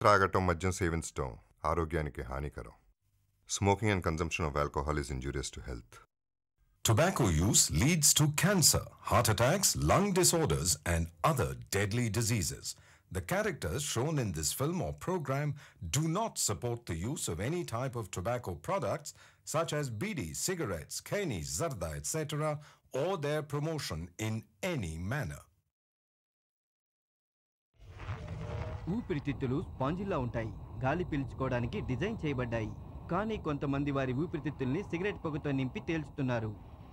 త్రాగటం మద్యం సేవించటం ఆరోగ్యానికి హానికరం smoking and consumption of alcohol is injurious to health Tobacco use leads to cancer, heart attacks, lung disorders, and other deadly diseases. The characters shown in this film or program do not support the use of any type of tobacco products such as bidi, cigarettes, kani, zarda, etc., or their promotion in any manner. ఊపిరితిత్తులు స్పాంజిలా ఉంటాయి గాలి పీల్చుకోవడానికి design చేయబడ్డాయి కానీ కొంతమంది వారి ఊపిరితిత్తుల్ని cigarette పొగతో నింపి తేల్చుతున్నారు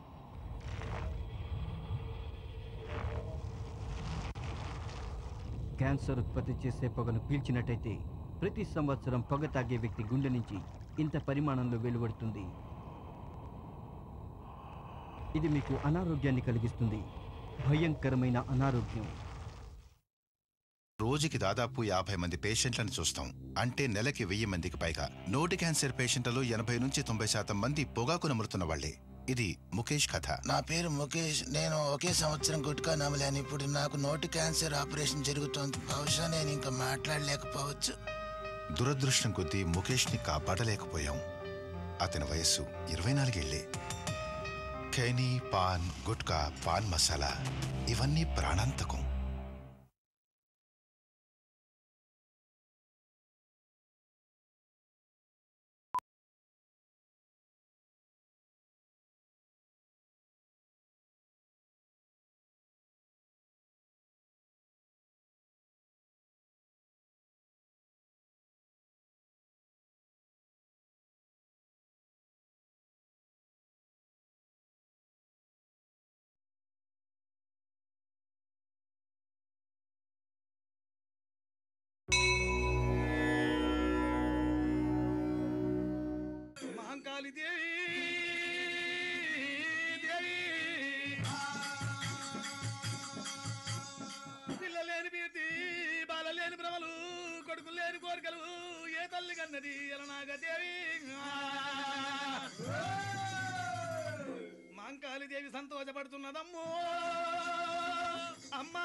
cancer ఉత్పత్తి చేసే పొగను పీల్చినట్టయితే ప్రతి సంవత్సరం పొగ తాగే వ్యక్తి గుండె నుంచి ఇంత పరిమాణంలో వెలువడుతుంది ఇది మీకు అనారోగ్యాన్ని కలిగిస్తుంది భయంకరమైన అనారోగ్యం రోజుకి దాదాపు యాభై మంది పేషెంట్లను చూస్తాం అంటే నెలకి వెయ్యి మందికి పైగా నోటి క్యాన్సర్ పేషెంట్లలో ఎనభై నుంచి తొంభై శాతం మంది పొగాకు నములుతున్న వాళ్లే ఇది ముఖేష్ కథ నా పేరు ముఖేష్ నేను ఒకే సంవత్సరం గుట్కా నమలాను ఇప్పుడు నాకు నోటి క్యాన్సర్ ఆపరేషన్ జరుగుతోంది బహుశా నేను ఇంకా మాట్లాడలేకపోవచ్చు దురదృష్టం కొద్దీ ముఖేష్ ని కాపాడలేకపోయాం అతని వయస్సు ఇరవై నాలుగేళ్లే ఖైనీ పాన్ గుట్కా పాన్ మసాలా ఇవన్నీ ప్రాణాంతకం మహంకాళి దేవి దేవి పిల్లలేని భీతి బాలలేని భ్రమలు కొడుకులు లేని కోరికలు ఏ తల్లి కన్నది ఎలనాగ దేవి మహంకాళి దేవి సంతోషపడుతున్నదమ్మో అమ్మా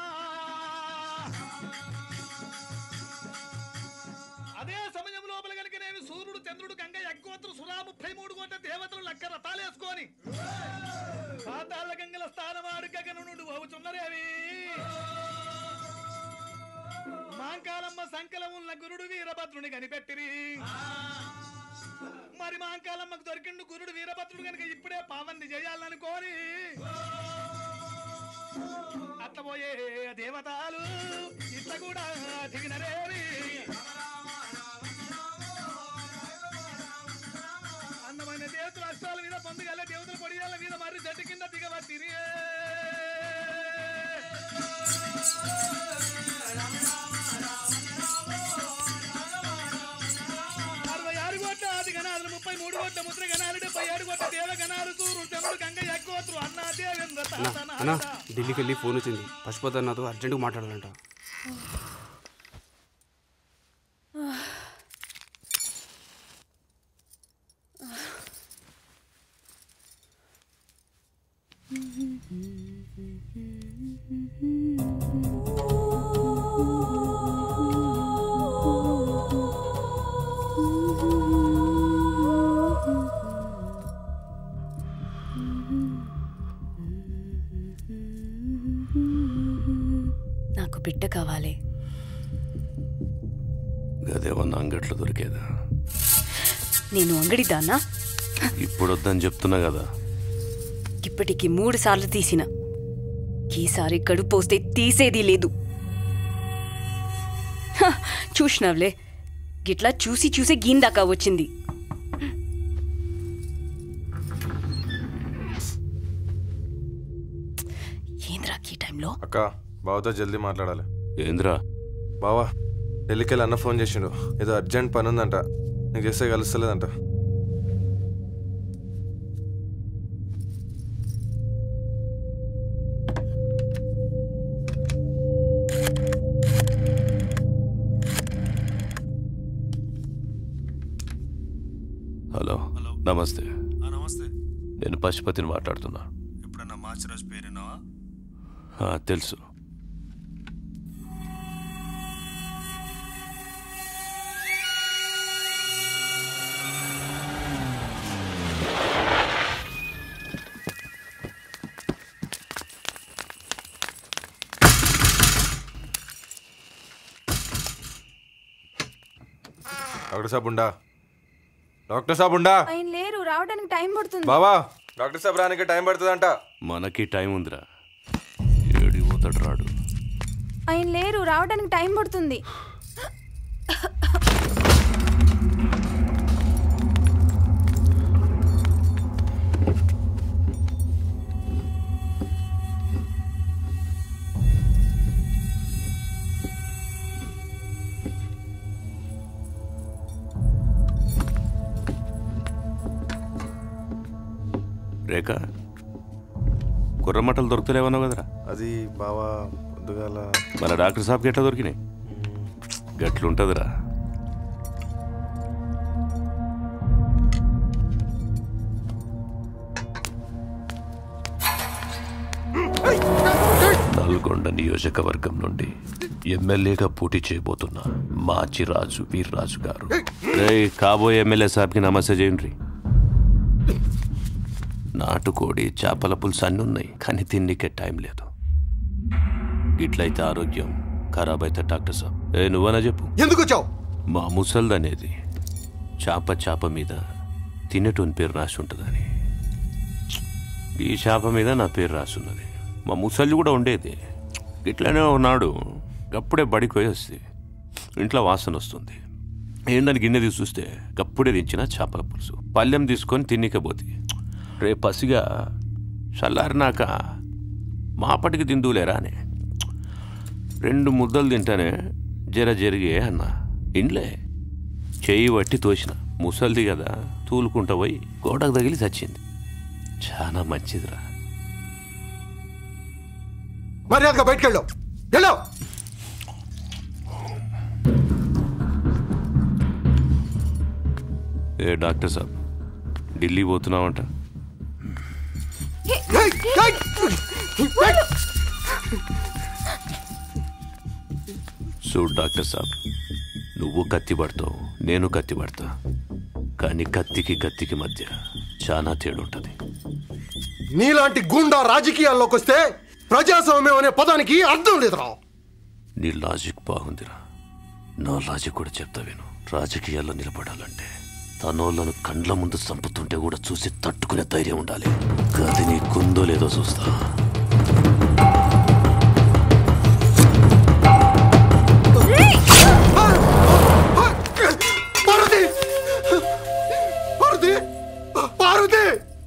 అదే సమయం లోపల కనుకనేమి సూర్యుడు చంద్రుడు గంగ యగ్గోత్రు సురా ముప్పై మూడు కోట్ల దేవతలు లక్క రథాలేసుకొని పాతాళ గంగల స్థానమాడు గగనుడు అవుచున్నరేవి మాంకాలమ్మ సంకలమున్న గురుడు వీరభద్రుని కనిపెట్టిరి మరి మాంకాలమ్మకు దొరికిండు గురుడు వీరభద్రుడు కనుక ఇప్పుడే పావంది చేయాలనుకోని అట్ల పోయే దేవతలు ఇట్ల కూడా దిగినరేవి అందమైన దేవతల అష్టాల మీద పొందుగల దేవతల పొడియాల మీద మరి చెట్టు కింద దిగవచ్చిరి అరవై ఆరు కోట్ల ఆది గణాలు ముప్పై మూడు కోట్ల ముద్ర గణాలు డెబ్బై ఏడు కోట్ల దేవ గణాలు తూరు చంద్రుడు గంగ ఎక్కువత్రు అన్నా దేవేంద్ర అన్నా తాత అన్నా నాథ. ఢిల్లీకి వెళ్ళి ఫోన్ వచ్చింది పశుపతి నాతో అర్జెంటుగా మాట్లాడాలంట నాకు బిడ్డ కావాలి గదేమన్నా అంగట్లో దొరికేదా నేను అంగడి దాన్నా ఇప్పుడు వద్దని చెప్తున్నా కదా ఇప్పటికి మూడు సార్లు తీసిన ఈసారి కడుపు పోస్తే తీసేది లేదు హ, చూసినావులే గిట్లా చూసి చూసి గీందాకా వచ్చింది ఏంద్రా ఈ టైంలో అక్క బావతో జల్దీ మాట్లాడాలి ఏంద్రా బావా ఢిల్లీకి వెళ్ళి అన్న ఫోన్ చేసిండు ఏదో అర్జెంట్ పని ఉందంట నీకు చేస్తే కలుస్తలేదంట హలో నమస్తే ఆ, నమస్తే నేను పశుపతిని మాట్లాడుతున్నా ఎప్పుడన్నా మాచిరాజ్ పేరున్నావా ఆ, తెలుసు డాక్టర్ సాబ్ ఉండా డాక్టర్ సాబ్ ఉండా ఆయన లేరు రావడానికి టైం పడుతుంది బావా డాక్టర్ సాబ్ రానికి టైం పడుతుందంట మనకి టైం ఉందిరా ఏడి పోతాడు రాడు ఆయన లేరు రావడానికి టైం పడుతుంది రేఖ కుర్రమట్టలు దొరుకుతలేవన్నావు కదరా అది బావా పొద్దుగాల మన డాక్టర్ సాబ్కి ఎట్లా దొరికినాయి గట్లుంటదిరా నల్గొండ నియోజకవర్గం నుండి ఎమ్మెల్యేగా పోటీ చేయబోతున్న మాచిరాజు వీర్రాజు గారు రేయ్ కాబోయే ఎమ్మెల్యే సాబ్కి నమస్తే చేయండి నాటుకోడి చేపల పులుసు అన్నీ ఉన్నాయి కానీ తిన్నికే టైం లేదు ఇట్లయితే ఆరోగ్యం ఖరాబ్ అయితే డాక్టర్ సాబ్ ఏ నువ్వనా చెప్పు ఎందుకు వచ్చావు మా ముసల్దనేది చేప చేప మీద తినేటోని పేరు రాసి ఉంటుందని ఈ చేప మీద నా పేరు రాసున్నది మా ముసలి కూడా ఉండేది ఇట్లనే ఉన్నాడు గప్పుడే బడికి పోయి వస్తే ఇంట్లో వాసన వస్తుంది ఏందని గిన్నె తీసి చూస్తే గప్పుడే దించిన చేపల పులుసు పళ్ళెం తీసుకొని తిన్నికపోతే రే పసిగా చల్లారినాక మాపటికి తిందులేరా అని రెండు ముద్దలు తింటానే జర జరిగే అన్న ఇండ్లే చెయ్యి పట్టి తోసిన ముసల్ది కదా తూలుకుంటా పోయి గోడకు తగిలి చచ్చింది చాలా మంచిదిరా మర్యాదగా బయటకు వెళ్ళావు వెళ్ళావు ఏ డాక్టర్ సాబ్ ఢిల్లీ పోతున్నావంట చూడు డాక్టర్ సాబ్ నువ్వు కత్తి పడతావు నేను కత్తి పడతా కానీ కత్తికి కత్తికి మధ్య చాలా తేడా ఉంటుంది నీలాంటి గుండా రాజకీయాల్లోకి వస్తే ప్రజాస్వామ్యం అనే పదానికి అర్థం లేదురా నీ లాజిక్ బాగుందిరా నా లాజిక్ కూడా చెప్తా విను రాజకీయాల్లో నిలబడాలంటే తనోళ్ళను కండ్ల ముందు చంపుతుంటే కూడా చూసి తట్టుకునే ధైర్యం ఉండాలి గది నీ కుందో లేదో చూస్తా పార్వతి పార్వతి పార్వతి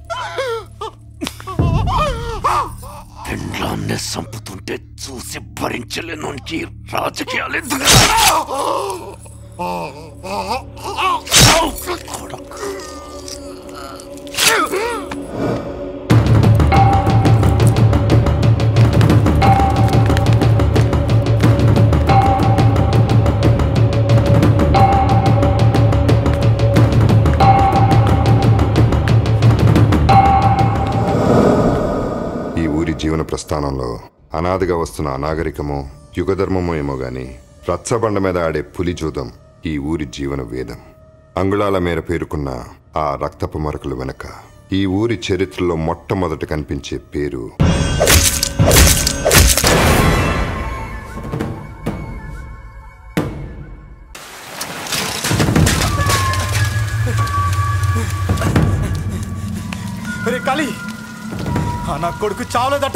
పెండ్లాన్నే చంపుతుంటే చూసి భరించలేనోనికి రాజకీయాలు ఎందుకు ఈ ఊరి జీవన ప్రస్థానంలో అనాదిగా వస్తున్న అనాగరికమో యుగధర్మమో ఏమో గాని రచ్చబండ మీద ఆడే పులి జూదం ఈ ఊరి జీవన వేదం అంగుళాల మేర పేరుకున్న ఆ రక్తపు మరకలు వెనక ఈ ఊరి చరిత్రలో మొట్టమొదట కనిపించే పేరు రే కాళీ ఆ నా కొడుకు చావలేదట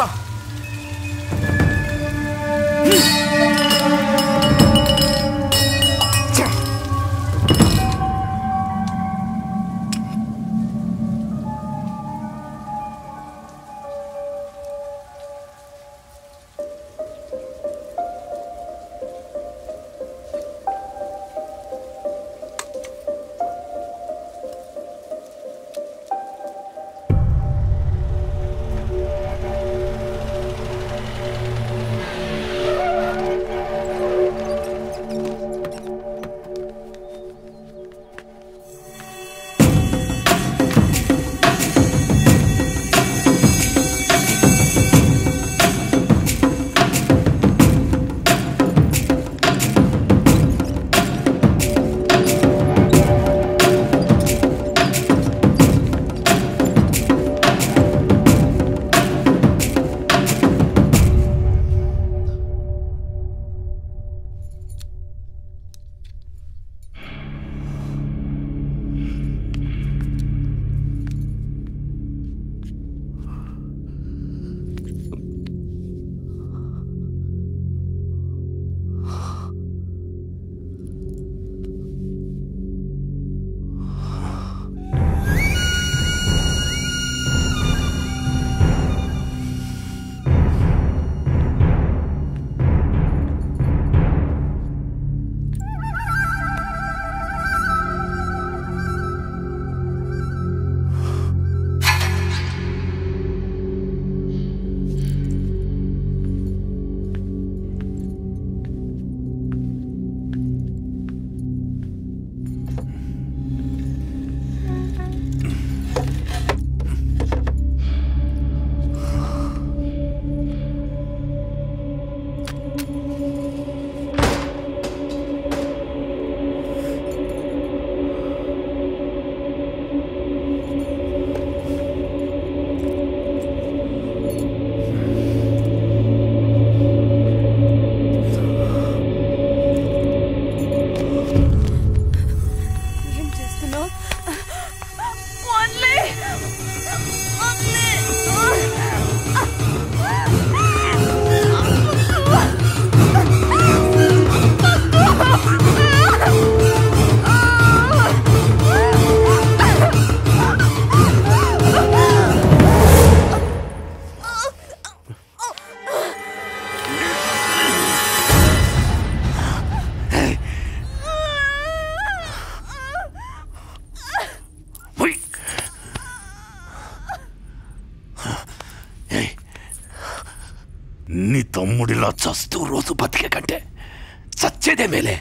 తమ్ముడిలా చస్తూ రోజు బతికే కంటే చచ్చేదే మేలే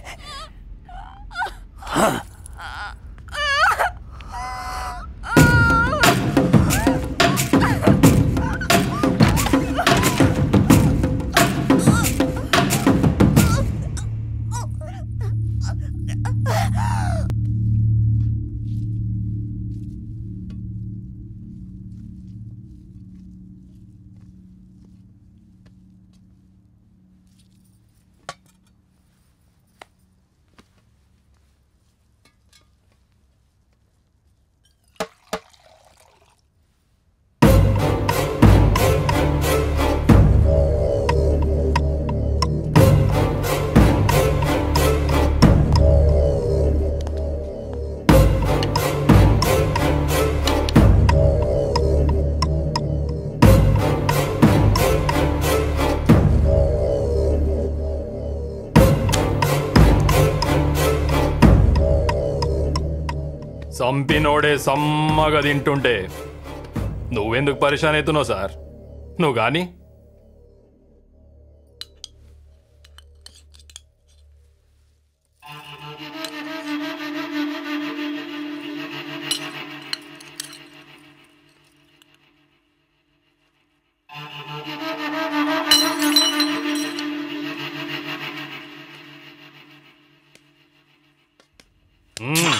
హా? సంపినోడే సమ్మగా తింటుంటే నువ్వెందుకు పరిశాన్ అవుతున్నావు సార్ నువ్వు కానీ మ్మ్.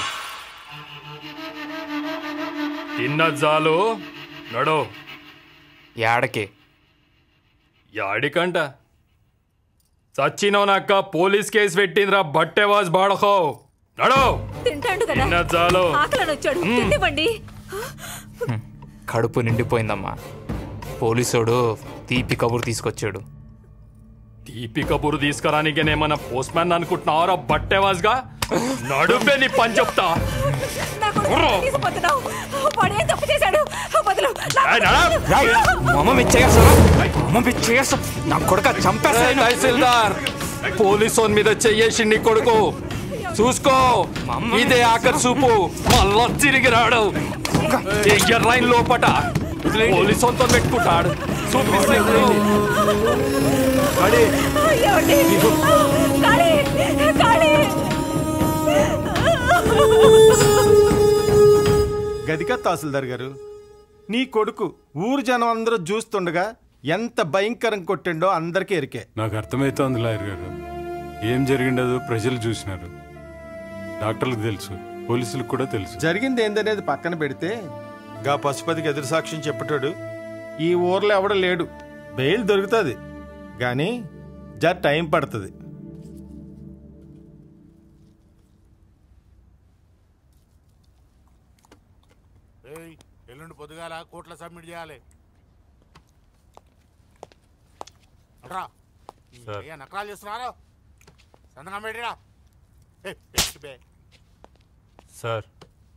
తిన్నది చాలు నడో యాడకే యాడికంట చచ్చినోనక్క పోలీస్ కేసు పెట్టిందిరా బట్టే వాజ్ బాడకో నడో తింటాడు కదా తిన్నది చాలు ఆకలని వచ్చాడు మ్మ్. తిండివ్వండి కడుపు నిండిపోయిందమ్మా పోలీసోడు తీపి కబురు తీసుకొచ్చాడు తీపి కబురు తీసుకురానికేనేమన్నా పోస్ట్ మ్యాన్ అనుకుంటున్నావరా బట్టే వాజ్గా నడుపే నీ పని చెప్తా ఉర్రో. తీసుకుపోతున్నావు వాడు ఏం తప్పు చేశాడు వదలు ఏయ్, నడా. మమ్మ మిచ్చేస్తా మమ్మ మిచ్చేస్తా నా కొడుక చంపేస్తా ఏయ్, తహసీల్దార్ పోలీసోన్ మీద చెయ్యేసి నీ కొడుకు చూసుకో ఇదే ఆఖరి చూపు మళ్ళా తిరిగి రాడు ఎర్రైన్ లోపట పోలీసోన్తో పెట్టుకుంటాడు చూపిస్తే ఏమండి? కాళీ కాళీ గదికా తహసీల్దార్ గారు నీ కొడుకు ఊరు జనం అందరూ చూస్తుండగా ఎంత భయంకరం కొట్టిండో అందరికీ ఎరికే నాకు అర్థమవుతోంది లాయర్ గారు ఏం జరిగిండదో ప్రజలు చూసినారు డాక్టర్లకు తెలుసు పోలీసులకు కూడా తెలుసు జరిగింది ఏందనేది పక్కన పెడితే గా పశుపతికి ఎదురు సాక్ష్యం చెప్పేటోడు ఈ ఊర్లో ఎవడ లేడు బెయిల్ దొరుకుతుంది కానీ జర టైం పడుతుంది ఏయ్ ఎల్లుండి పొద్దుగాల కోట్ల సబ్మిట్ చేయాలి రా సార్. అయ్యా నకరాలు చేస్తున్నారు సంతకం పెట్టిరా ఏయ్, ఎక్కి బే. సార్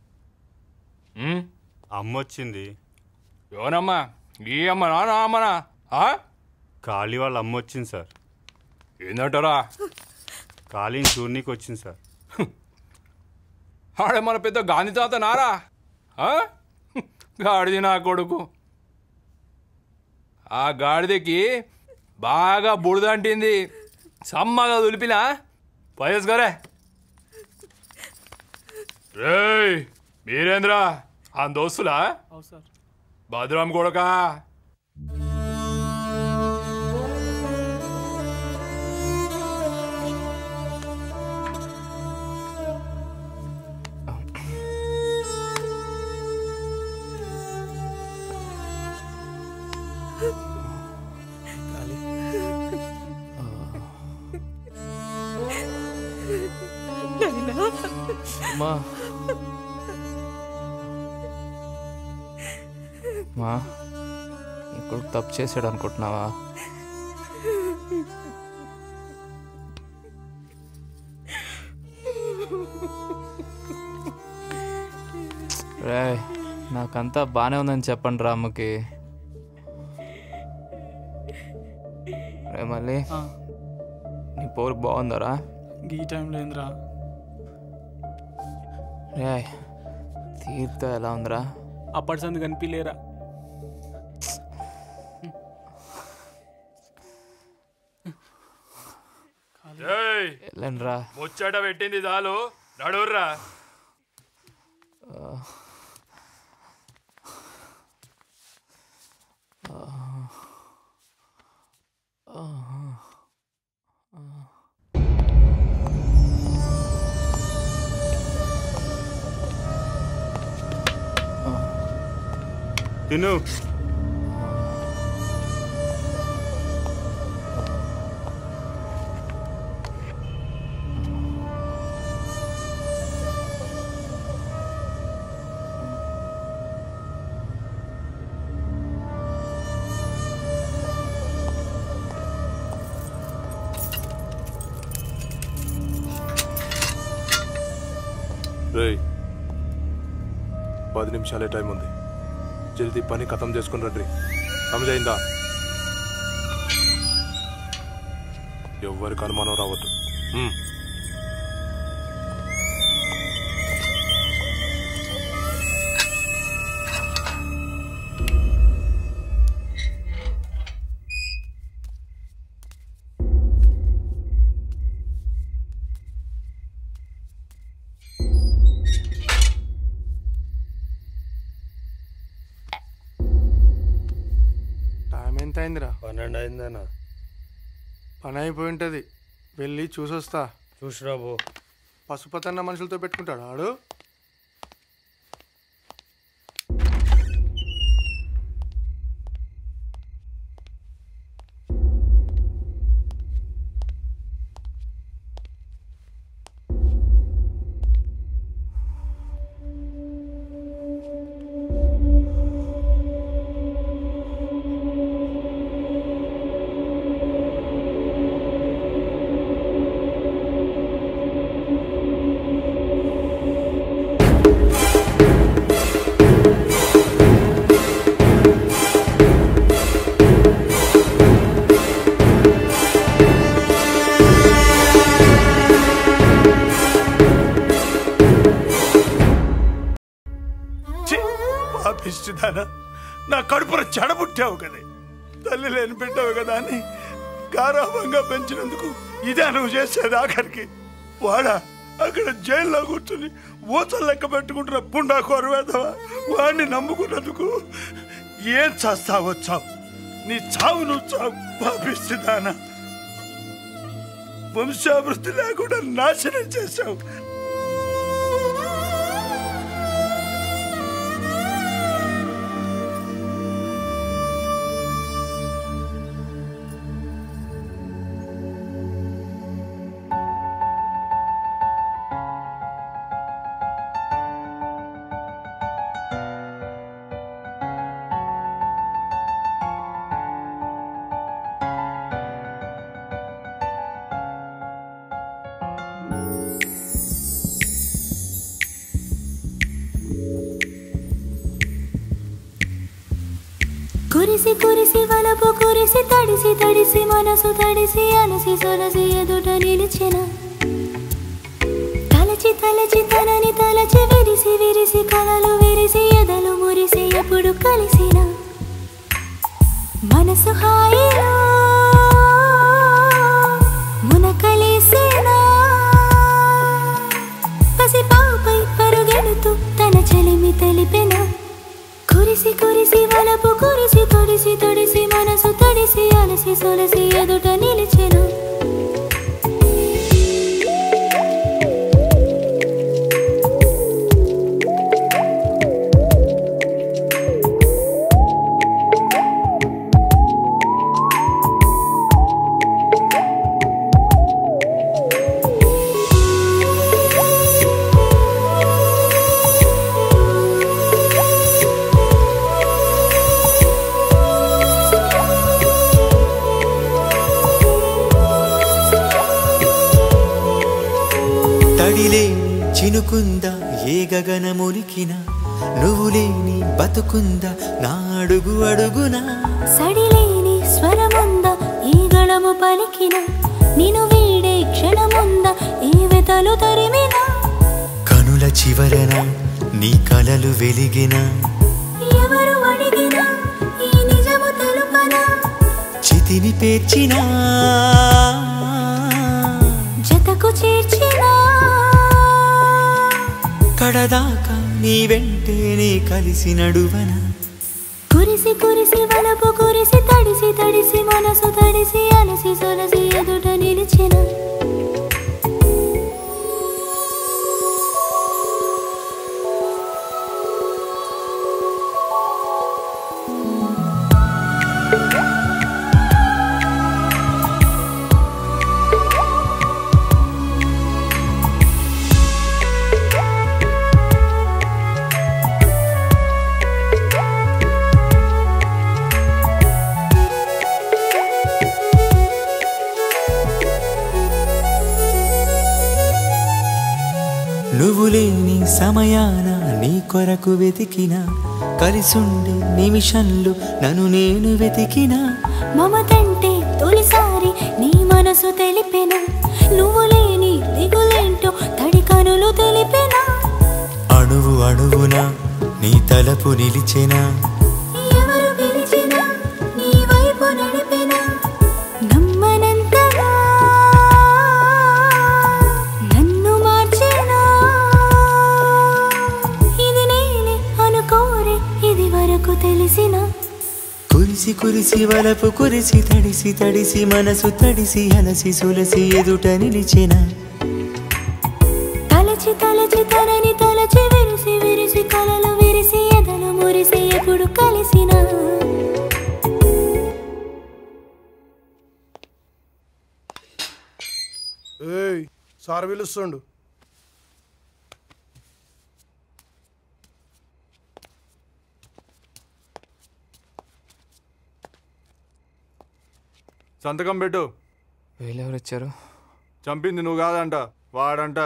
అమ్మ వచ్చింది ఎవరమ్మా ఈ అమ్మ నాన్న అమ్మనా ఆ? ఖాళీ వాళ్ళ అమ్మ వచ్చింది సార్ ఏందంటారా ఖాళీని చూడనీకి వచ్చింది సార్ ఆడే మన పెద్ద గాంధీ తాత నారా ఆ? గాడిది నా కొడుకు ఆ గాడిదకి బాగా బుడదంటింది సమ్మగా దులిపినా పయేసుకోరే రేయ్ మీరేంద్రా ఆ దోస్తులా భద్రం కొడకా అమ్మా మా నీ కొడుకు తప్పు చేశాడు అనుకుంటున్నావా రే నాకంతా బాగానే ఉందని చెప్పండి రా అమ్మకి రే మళ్ళీ నీ పోరు బాగుందరా ఈ టైంలో ఏందిరా రే తీర్థ ఎలా ఉందిరా అప్పటి సంది కనిపించలేరా లేండ్రా ముచ్చట పెట్టింది చాలు నడుర్రా తిను రేయ్ పది నిమిషాలే టైం ఉంది జల్దీ పని ఖతం చేసుకుని రండి సమజైందా ఎవ్వరికి అనుమానం రావద్దు ఉమ్. టైం ఎంత అయిందిరా పన్నెండు అయిందన్నా పని అయిపోయి ఉంటుంది వెళ్ళి చూసొస్తా చూసిరా బో పసుపతన్న మనుషులతో పెట్టుకుంటాడు ఆడు పాపిస్తుదానా నా కడుపున చెడబుట్టావు కదే తల్లి లేని పెట్టావు కదా అని గారాభంగా పెంచినందుకు ఇదే నువ్వు చేసేది ఆఖరికి వాడా అక్కడ జైల్లో కూర్చుని ఊచలు లెక్క పెట్టుకుంటున్న పుండా కొరవేదవా వాడిని నమ్ముకున్నందుకు ఏం చేస్తావో చావు నీ చావు నువ్వు చావు పాపిస్తుదానా వంశాభివృద్ధి లేకుండా నాశనం చేశావు కురిసి కురిసి వలపు కురిసి తడిసి తడిసి మనసు తడిసి అలసి సొలసి ఎదుట నిలిచిన తలచి తలచి తనని తలచి విరిసి విరిసి కలలు విరిసి ఎదలు మురిసి ఎప్పుడు కలిసిన మనసు హాయిలో మునకలేసేనా పసి పాపై పరుగెడుతూ తన చలిమి తెలిపెనా కురిసి కురిసి వలపు కురిసి తొడిసి తొడిసి మనసు తడిసి అలసి సొలసి ఎదుట నిలిచెను తడిలేని చినుకుందా ఏ గగనములికిన నువ్వు లేని బతుకుందా నా అడుగు అడుగునా సడిలేని స్వరముంద ఈ గళము పలికిన నిను వీడే క్షణముంద ఈ వెతలు తరిమిన కనుల చివరన నీ కలలు వెలిగిన ఎవరు అడిగినా ఈ నిజము తెలుపనా చితిని పేర్చినా జత కడకు చేర్చినా కడదాకా నీ వెంటే నీ కలిసి నడువన కురిసి కురిసి వలపు కురిసి తడిసి తడిసి మనసు తడిసి అలసి సొలసి ఎదుట నిలిచిన నువ్వు లేని సమయాన నీ కొరకు వెతికిన కలిసుండే నిమిషంలో నన్ను నేను వెతికిన మమతంటే తొలిసారి నీ మనసు తెలిపెన నువ్వు లేని దిగులేంటో తడి కనులు తెలిపెన అణువు అణువున నీ తలపు నిలిచెనా ఎవరు పిలిచినా నీ వైపు నడిపెన నమ్మనంతగా నన్ను మార్చెనా ఇది నేనే అనుకోరే ఇది వరకు తెలిసిన కురిసి కురిసి వలపు కురిసి తడిసి తడిసి మనసు తడిసి అలసి సులసి ఎదుట నిలిచిన తలచి తలచి తనని తలచి విరిసి విరిసి కలలు విరిసి ఎదలు మురిసి ఎప్పుడు కలిసిన ఏయ్ సార్ పిలుస్తుండు సంతకం పెట్టు వీళ్ళెవరు వచ్చారు చంపింది నువ్వు కాదంట వాడంట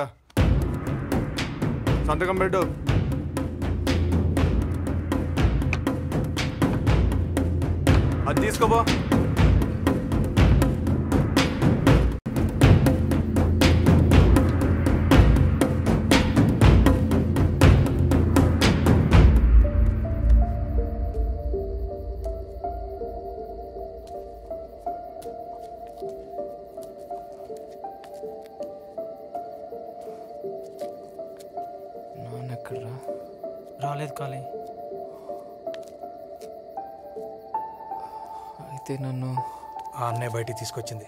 సంతకం పెట్టు అది తీసుకోబో నాన్న ఎక్కడ్రా రాలేదు కాలే అయితే నన్ను ఆ అన్నయ్య బయటికి తీసుకొచ్చింది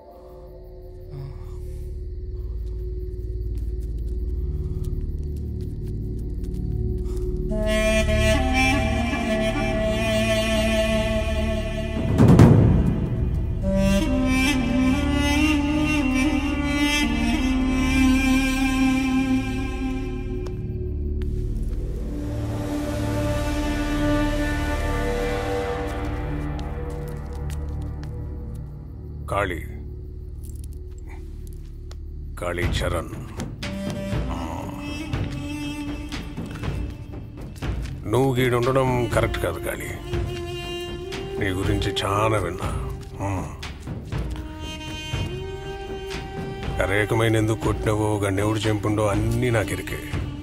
కాళీ కాళీ చరణ్ నువ్వు గీడు ఉండడం కరెక్ట్ కాదు కాళీ నీ గురించి చాలా విన్నా మ్మ్. కరేకమైన ఎందుకు కొట్టినవో గన్నెవుడు చెంపుండో అన్నీ నాకు ఇరికే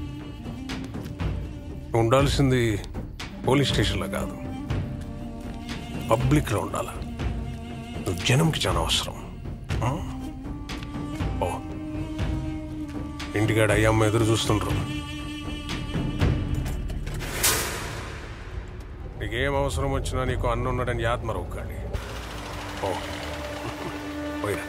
నువ్వు ఉండాల్సింది పోలీస్ స్టేషన్లో కాదు పబ్లిక్లో ఉండాలా నువ్వు జనంకి చాలా అవసరం ఆ? ఓ ఇంటికాడ అయ్యమ్మ ఎదురు చూస్తుండ్రు నీకేం అవసరం వచ్చినా నీకు అన్న ఉన్నాడని యాద్ మరొక కానీ ఓ పోయిరా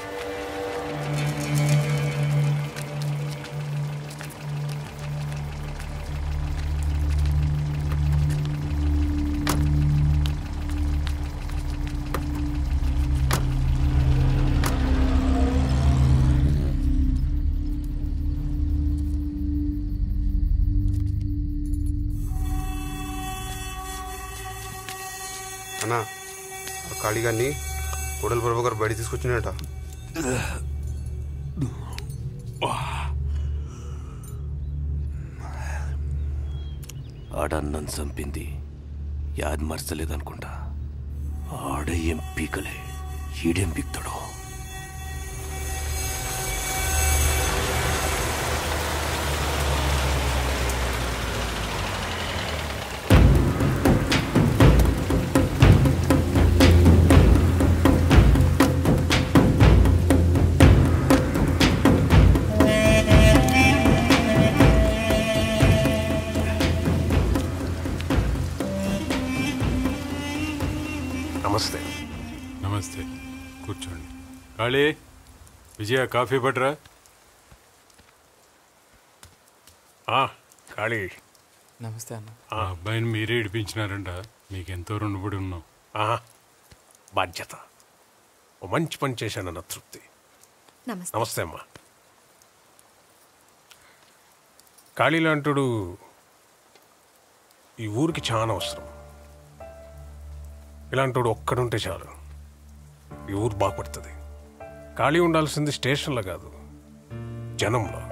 అన్నా ఆ కాళీగాన్ని కోడల ప్రభు గారు బయట తీసుకొచ్చినట ఆడన్నం చంపింది యాద్ మర్చలేదనుకుంటా ఆడ ఏం పీకలే ఈడేం పీక్తాడో కాళీ విజయ కాఫీ పట్టరా ఆ, కాళీ నమస్తే అన్న ఆ అబ్బాయిని మీరే ఇడిపించినారంట మీకెంతో రుణపడి ఉన్నాం ఆహా, బాధ్యత ఓ మంచి పని చేశానన్న తృప్తి నమస్తే నమస్తే అమ్మా ఖాళీ లాంటుడు ఈ ఊరికి చాలా అవసరం ఇలాంటోడు ఒక్కడుంటే చాలు ఈ ఊరు బాగుపడుతుంది ఖాళీ ఉండాల్సింది స్టేషన్లో కాదు జనంలో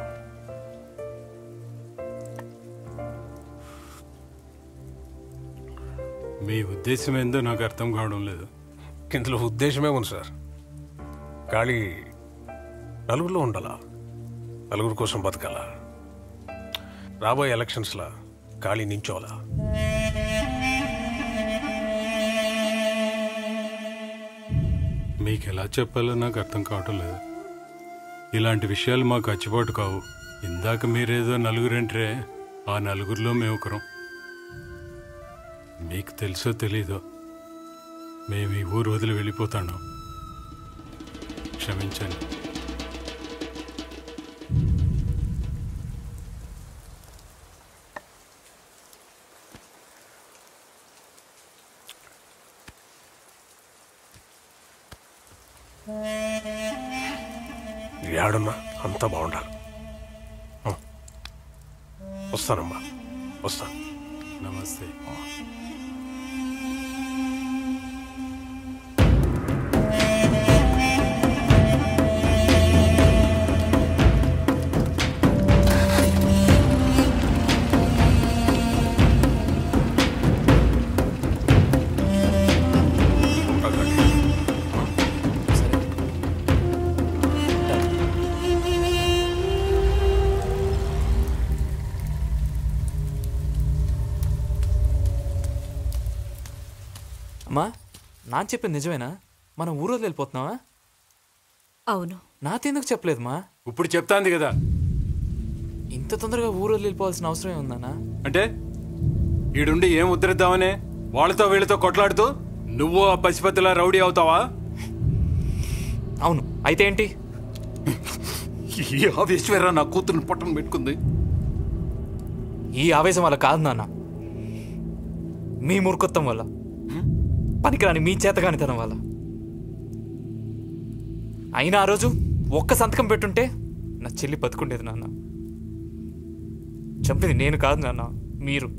మీ ఉద్దేశం ఏందో నాకు అర్థం కావడం లేదు ఇందులో ఉద్దేశమే ఉంది సార్ ఖాళీ నలుగురిలో ఉండాలా నలుగురు కోసం బతకాలా రాబోయే ఎలక్షన్స్లో ఖాళీ నించోవాలా మీకు ఎలా చెప్పాలో నాకు అర్థం కావటం లేదు ఇలాంటి విషయాలు మాకు అచ్చిబాటు కావు ఇందాక మీరేదో నలుగురంటే ఆ నలుగురిలో మేము ఒకరం మీకు తెలుసో తెలీదో మేము ఈ ఊరు వదిలి వెళ్ళిపోతాను క్షమించండి ఏడున్నా అంతా బాగుండాలి ఆ. వస్తానమ్మా వస్తాను నమస్తే అమ్మా నా చెప్పింది నిజమేనా మనం ఊరోళ్ళు వెళ్ళిపోతున్నావా అవును నాతెందుకు చెప్పలేదు మా ఇప్పుడు చెప్తాంది కదా ఇంత తొందరగా ఊరోళ్ళు వెళ్ళిపోవాల్సిన అవసరం ఏముందన్నా అంటే ఈడుండి ఏం ఉద్ధరిద్దామనే వాళ్ళతో వీళ్ళతో కొట్లాడుతూ నువ్వు ఆ పసిపత్తిలా రౌడీ అవుతావా అవును అయితే ఏంటి ఈ ఆవేశ్వర నా కూతురుని పట్టణం పెట్టుకుంది ఈ ఆవేశం వల్ల కాదు నాన్న మీ మూర్ఖత్వం వల్ల పనికిరాని మీ చేతగానితనం వల్ల అయినా ఆ రోజు ఒక్క సంతకం పెట్టుంటే నా చెల్లి బతుకుండేది నాన్న చంపింది నేను కాదు నాన్న మీరు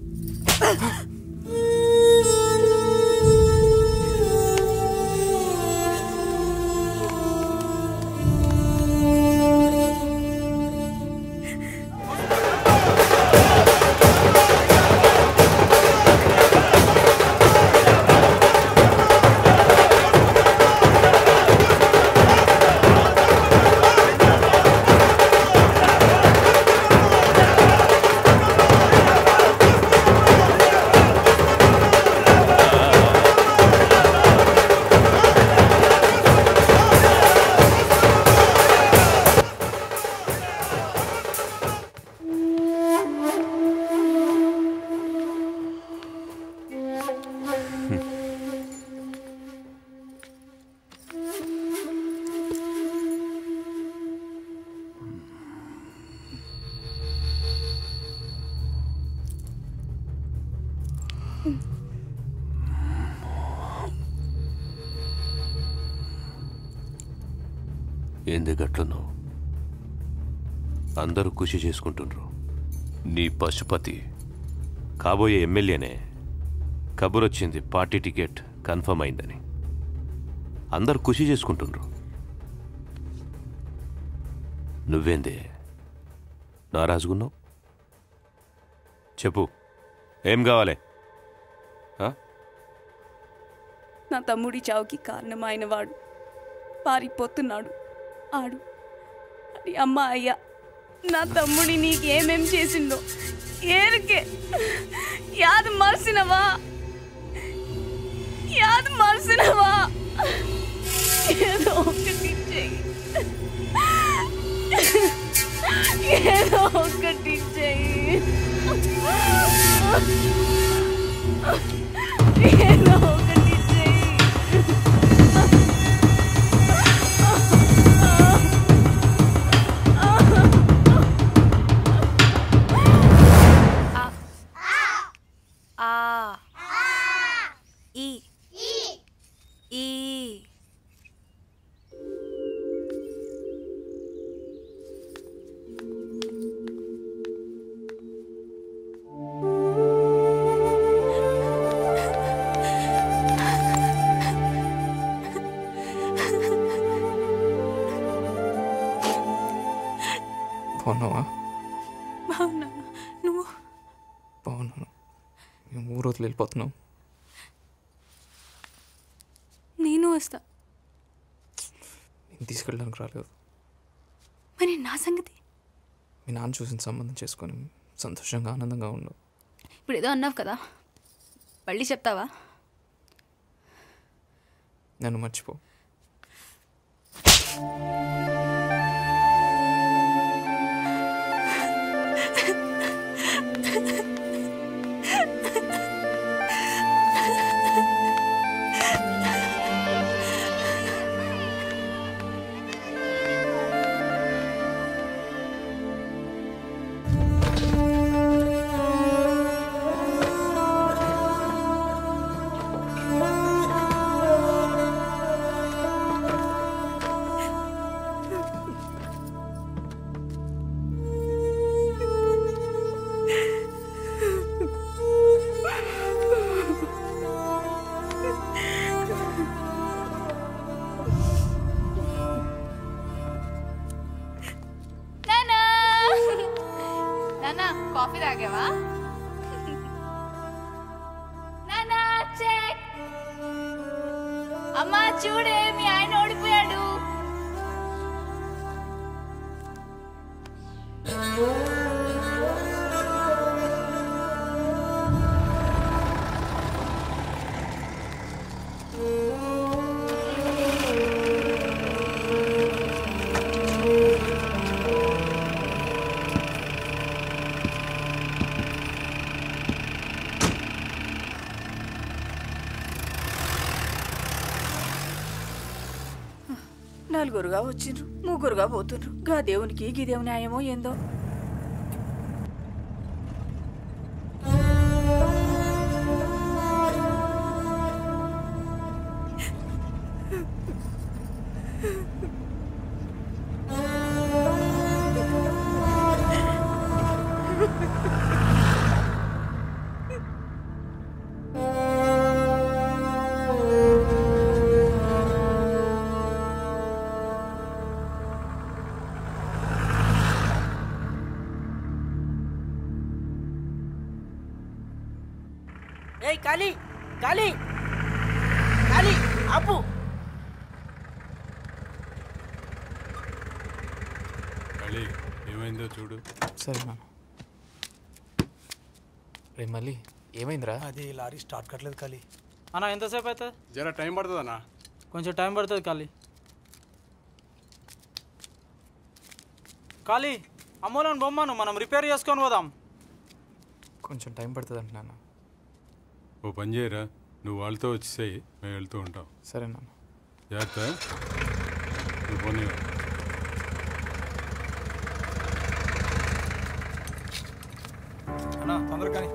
ఏంది గట్లున్నావు అందరూ కృషి చేసుకుంటుండ్రు నీ పశుపతి కాబోయే ఎమ్మెల్యేనే కబురొచ్చింది పార్టీ టికెట్ కన్ఫర్మ్ అయిందని అందరు కృషి చేసుకుంటుండ్రు నువ్వేందే నారాజుగున్నావు చెప్పు ఏం కావాలి ఆ? నా తమ్ముడి చావుకి కారణమైన వాడు పారిపోతున్నాడు ఆడు అది అమ్మ అయ్యా నా తమ్ముడి నీకేమేం చేసిందో ఏరికే యాద్ మర్సినవా యాద్ మర్సినవా ఏదో ఒకటి చెయ్యి ఏదో ఒకటి చెయ్యి ఏదో ఒకటి చెయ్యి నువ్వు బాగున్నాను మేము ఊరు వదిలి వెళ్ళిపోతున్నాం నేను వస్తా నేను తీసుకెళ్ళడానికి రాలేదు మరి నా సంగతి మీ నాన్న చూసిన సంబంధం చేసుకొని సంతోషంగా ఆనందంగా ఉండు ఇప్పుడు ఏదో అన్నావు కదా మళ్ళీ చెప్తావా నన్ను మర్చిపో నానా నానా కాఫీ తాగావా నానా చెక్ అమ్మా చూడే మీ ఆయన ఓడిపోయాడు నలుగురుగా వచ్చిండ్రు ముగ్గురుగా పోతుండ్రు గా దేవునికి గీ దేవుని న్యాయమో ఏందో ఏయ్ కాళీ కాళీ కాళీ ఆపు కళి ఏమైందో చూడు సరే నాన్న రే మళ్ళీ ఏమైందిరా అది లారీ స్టార్ట్ కట్టలేదు ఖాళీ అన్న ఎంతసేపు అవుతుంది జర టైం పడుతుంది అన్న కొంచెం టైం పడుతుంది ఖాళీ ఖాళీ అమ్మోలను బొమ్మను మనం రిపేర్ చేసుకొని పోదాం కొంచెం టైం పడుతుంది అంట నాన్న ఓ పని చేయరా నువ్వు వాళ్ళతో వచ్చేసాయి మేము వెళ్తూ ఉంటాం సరే నాన్న జాగ్రత్త నువ్వు పోనీ అన్న తొందరగా కానీ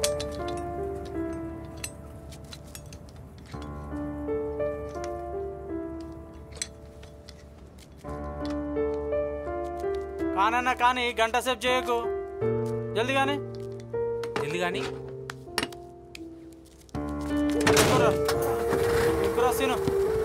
కానన్న కానీ గంట సేపు చేయకు జల్దీ కానీ జల్దీ కానీ సీను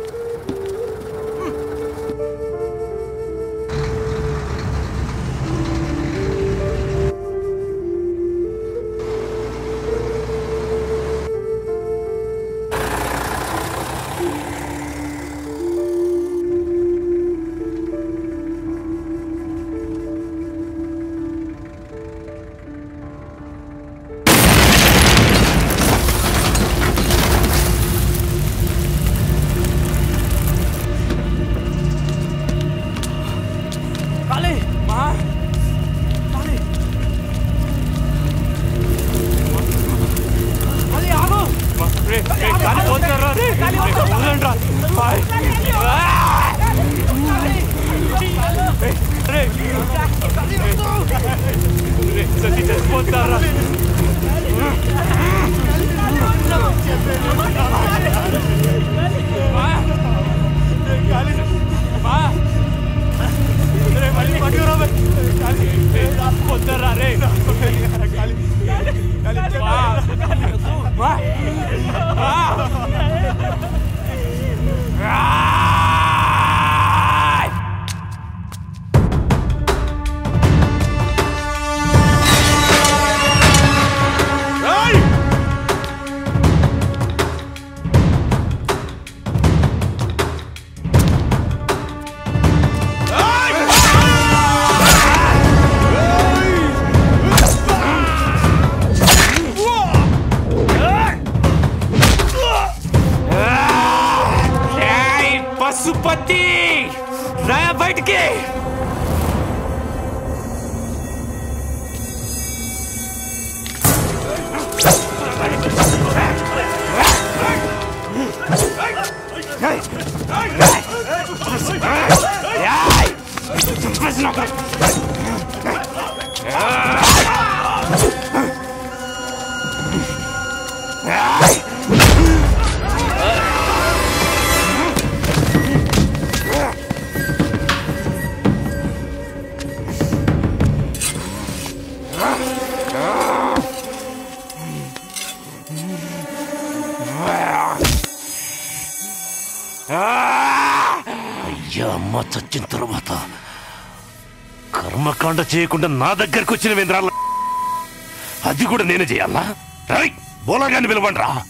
కాళీ మా కాళీ కాళీ ఆగు కాళీ పోతారా రే కాళీ వదలండ్రా బాయ్ రే రే సతి చచ్చిపోతారా కాళీ మా రే మళ్ళీ పట్టుకురా బే. కాలి. రే, వద్దరా రే. కాలి. కాలి. వా. వా. వా. ఆయ్. ఆ అమ్మ చచ్చిన తర్వాత కర్మకాండ చేయకుండా నా దగ్గరకు వచ్చిన వేంద్రాల అది కూడా నేనే చేయాలా రై బోలాగాన్ని పిలవండి రా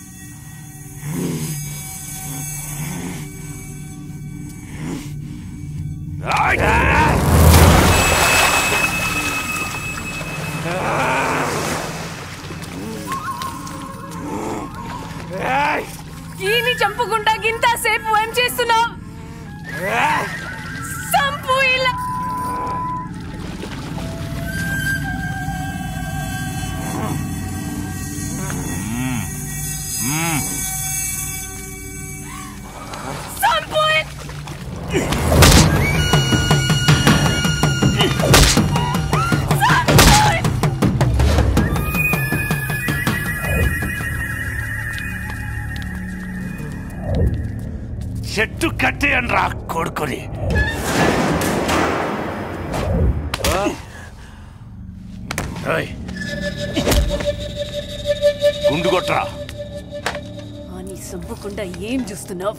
ఈని చంపుకుంటా గింత సేపు ఏం చేస్తున్నావు సంపు ఇలా సంపు చెట్టు కట్టేయండి రా కొడుకొని ఏయ్, గుండు కొట్రా అని సంపకుండా ఏం చూస్తున్నావు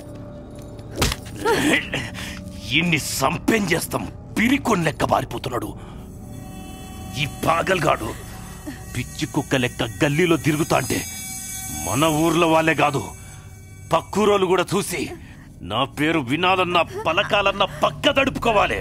ఇన్ని సంపెం చేస్తాం పిరికొన్ లెక్క పారిపోతున్నాడు ఈ పాగల్గాడు పిచ్చి కుక్క లెక్క గల్లీలో తిరుగుతాంటే మన ఊర్లో వాళ్ళే కాదు పక్కూరోళ్ళు కూడా చూసి నా పేరు వినాలన్నా పలకాలన్నా పక్క దడుపుకోవాలి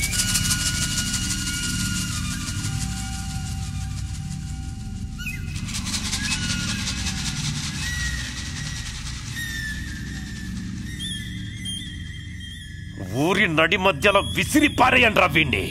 ఊరి నడి మధ్యలో విసిరి పారేయండ్రా వీణ్ణి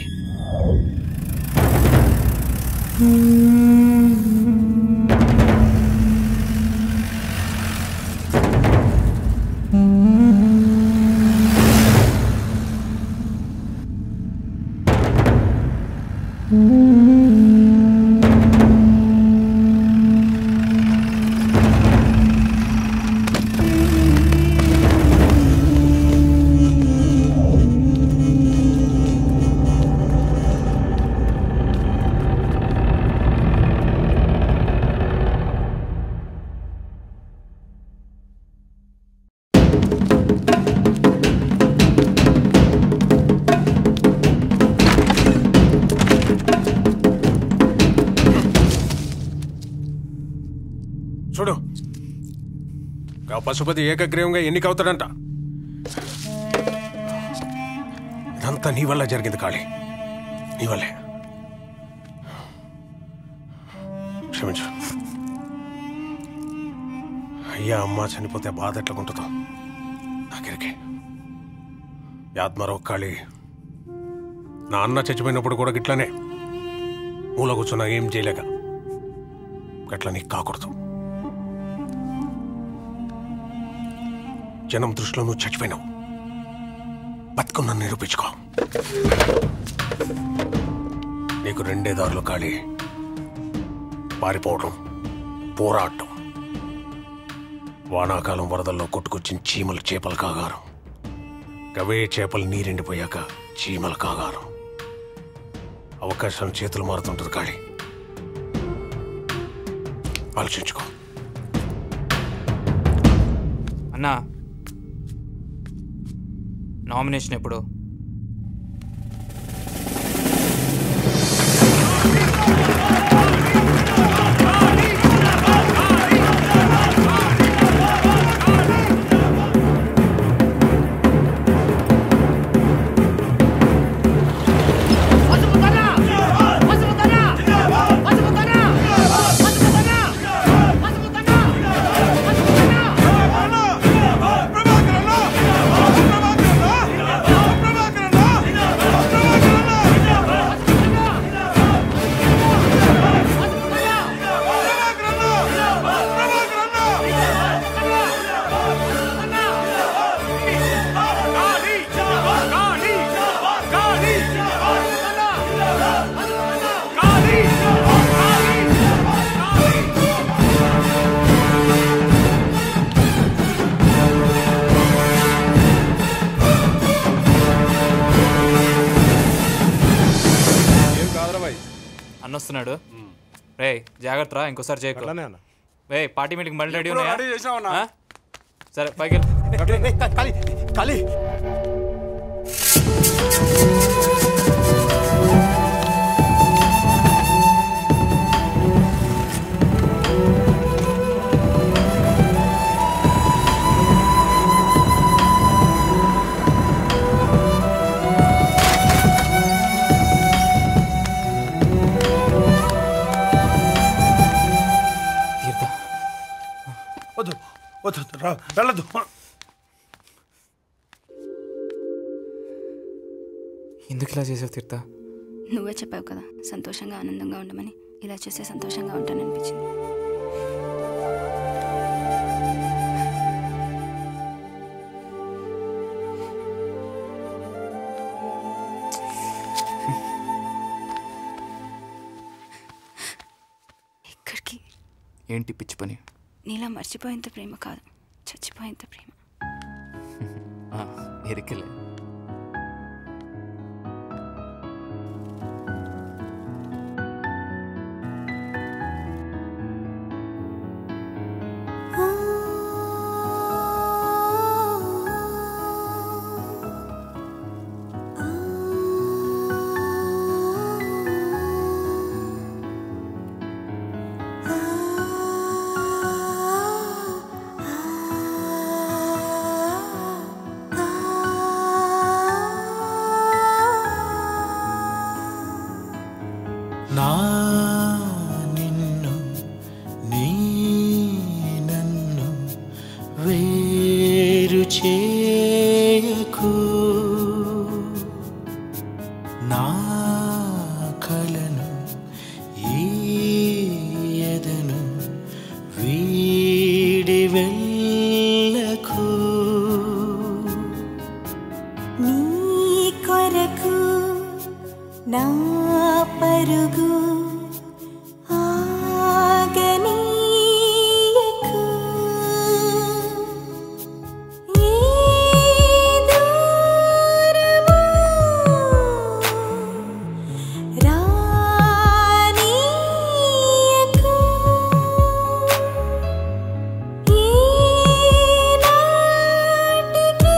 చూడు ఆ పశుపతి ఏకగ్రీవంగా ఎన్నికవుతాడంట ఇదంతా నీ వల్ల జరిగింది కాళీ నీ వల్లే క్షమించు అయ్యా అమ్మ చనిపోతే బాధ ఎట్లకుంటుందో నాకెరికే యాత్మరావు కాళీ నా అన్న చచ్చిపోయినప్పుడు కూడా గిట్లనే మూల కూర్చున్నా ఏం చేయలేక గట్ల నీకు కాకూడదు జనం దృష్టిలో నువ్వు చచ్చిపోయినావు బతుకున్నా నిరూపించుకో నీకు రెండే దారులు ఖాళీ పారిపోవడం పోరాటం వానాకాలం వరదల్లో కొట్టుకొచ్చిన చీమలు చేపలు కాగారం గవే చేపలు నీరెండిపోయాక చీమల కాగారం అవకాశం చేతులు మారుతుంటుంది ఖాళీ ఆలోచించుకో అన్నా నామినేషన్ ఎప్పుడు ఏం కాదురా బాయ్ అన్న వస్తున్నాడు రే జాగ్రత్త రా ఇంకోసారి చేయకు అట్లానే అన్న. రే పార్టీ మీటింగ్ మళ్ళీ రెడీ ఎప్పుడో ఉన్నాయా రెడీ చేసామన్నా. ఆ? సరే పైకి వెళ్ళు. ఖాళీ ఖాళీ వద్దు వద్దు వద్దు, రా వెళ్ళదు ఎందుకు ఇలా చేసావు తీర్థ నువ్వే చెప్పావు కదా సంతోషంగా ఆనందంగా ఉండమని ఇలా చేస్తే సంతోషంగా ఉంటాననిపించింది ఇక్కడికి ఏంటి పిచ్చి పని నీలా మర్చిపోయేంత ప్రేమ కాదు చచ్చిపోయేంత ప్రేమ ఆ, ఎరికలే నా నిన్ను నీ నన్ను వేరు చేయకు నా కలను ఈ ఎదను వీడి వెళ్ళకు నీ కొరకు నా పరుగు ఆగనీయకు ఈ దూరము రానీయకు ఈ నాటికి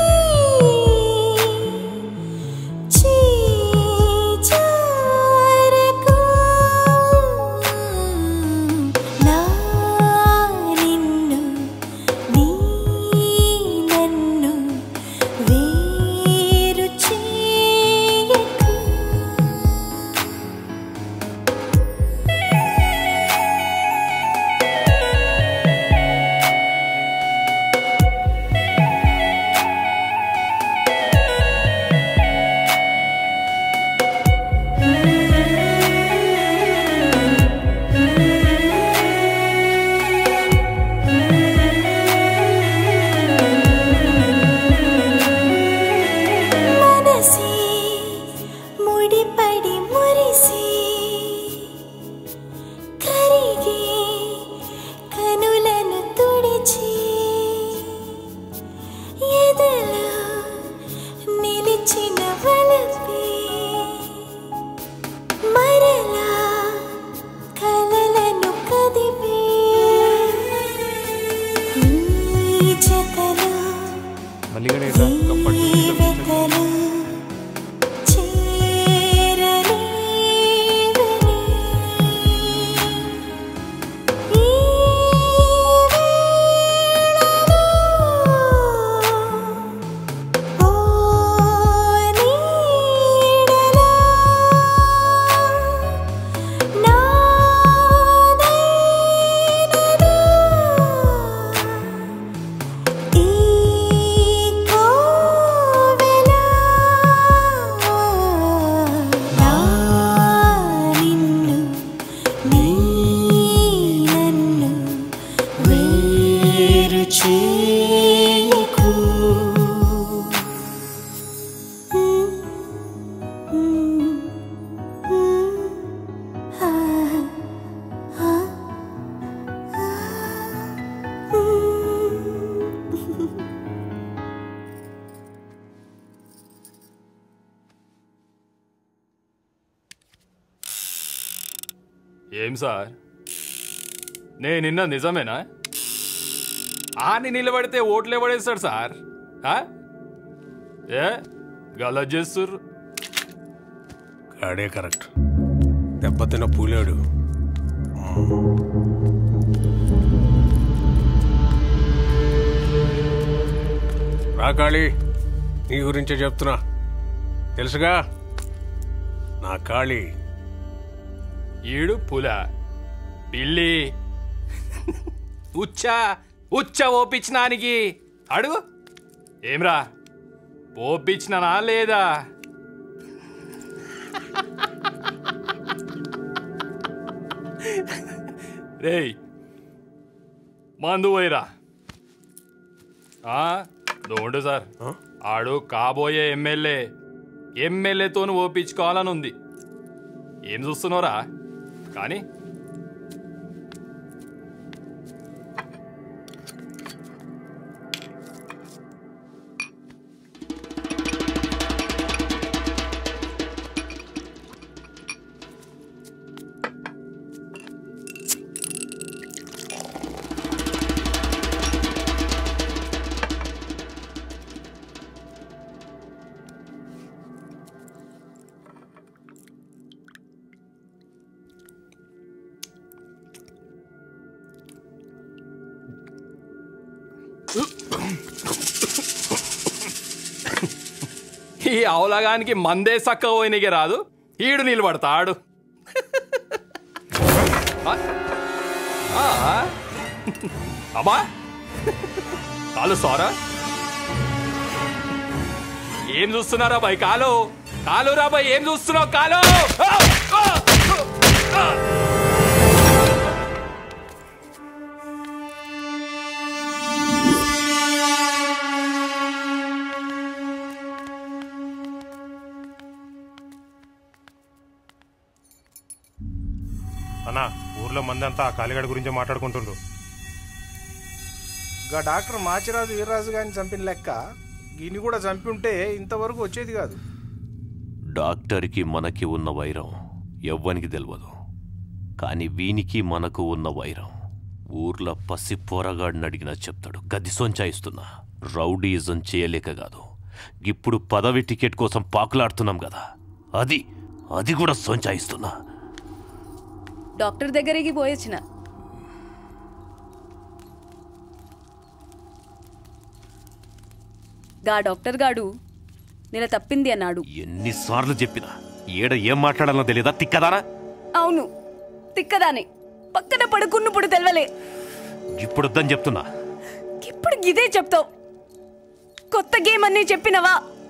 చీచారకు నా నిన్ను నీ నన్ను వేరు చేయకు మనసే ముడిపడి మురిసి కరిగి కనులను తుడిచి ఎదలో నిలిచిన వలపే మరలా కలలను కదిపే ఈ జతలో మళ్ళీ కూడా ఇట్లా కప్పటి ఈ వెతలు చేరలేవని ఈ వేళలో ఓ నీడలో నాదైనదో ఈ కోవెల నా నిన్ను నీ నన్ను వేరు చేయకు ఆ ఆ ఏం సార్ నేను నిన్న నిజమేనా ఆని నిలబడితే ఓట్లే పడేస్తాడు సార్ ఆ? ఏ గలా చేస్తుర్రు గాడే కరెక్ట్ దెబ్బతిన్న పూలేడు రా కాళీ నీ గురించే చెప్తున్నా తెలుసుగా నా కాళీ ఈడు పుల పిల్లి ఉచ్చ ఉచ్చ ఓపించినానికి అడుగు ఏమ్రా ఓపించినానా లేదా రేయ్ మందు పోయిరా దోండు సార్ ఆడు కాబోయే ఎమ్మెల్యే ఎమ్మెల్యేతో ఓపించుకోవాలని ఉంది ఏం చూస్తున్నావురా కానీ ఈ అవలగానికి మందే సక్క పోయినకి రాదు ఈడు నిలబడతాడు ఆ? ఆ? అమ్మా కాలు సారా ఏం చూస్తున్నారా బాయ్ కాలు కాలు రా బాయ్ ఏం చూస్తున్నావు కాలు ఆ! ఆ! ఆ! అన్నా ఊర్లో మందంతా ఆ కాలిగడ గురించి మాట్లాడుకుంటుండ్రు గా డాక్టర్ మాచిరాజు వీర్రాజు గారిని చంపిన లెక్క ఈయన కూడా చంపి ఉంటే ఇంతవరకు వచ్చేది కాదు డాక్టర్కి మనకి ఉన్న వైరం ఎవ్వనికి తెలియదు కానీ వీనికి మనకు ఉన్న వైరం ఊర్లో పసి పోరగాడిని అడిగినా చెప్తాడు గది సొంచాయిస్తున్నా రౌడీజం చేయలేక కాదు ఇప్పుడు పదవి టికెట్ కోసం పాకులాడుతున్నాం కదా అది అది కూడా సొంచాయిస్తున్నా డాక్టర్ దగ్గరికి పోయొచ్చిన గా డాక్టర్ గాడు నేను తప్పింది అన్నాడు ఎన్నిసార్లు చెప్పినా ఏడ ఏం మాట్లాడాలో తెలియదా తిక్కదానా అవును తిక్కదాని పక్కన పడుకున్నప్పుడు తెలవలే ఇప్పుడు వద్దని చెప్తున్నా ఇప్పుడు ఇదే చెప్తావు కొత్త గేమ్ అన్నీ చెప్పినవా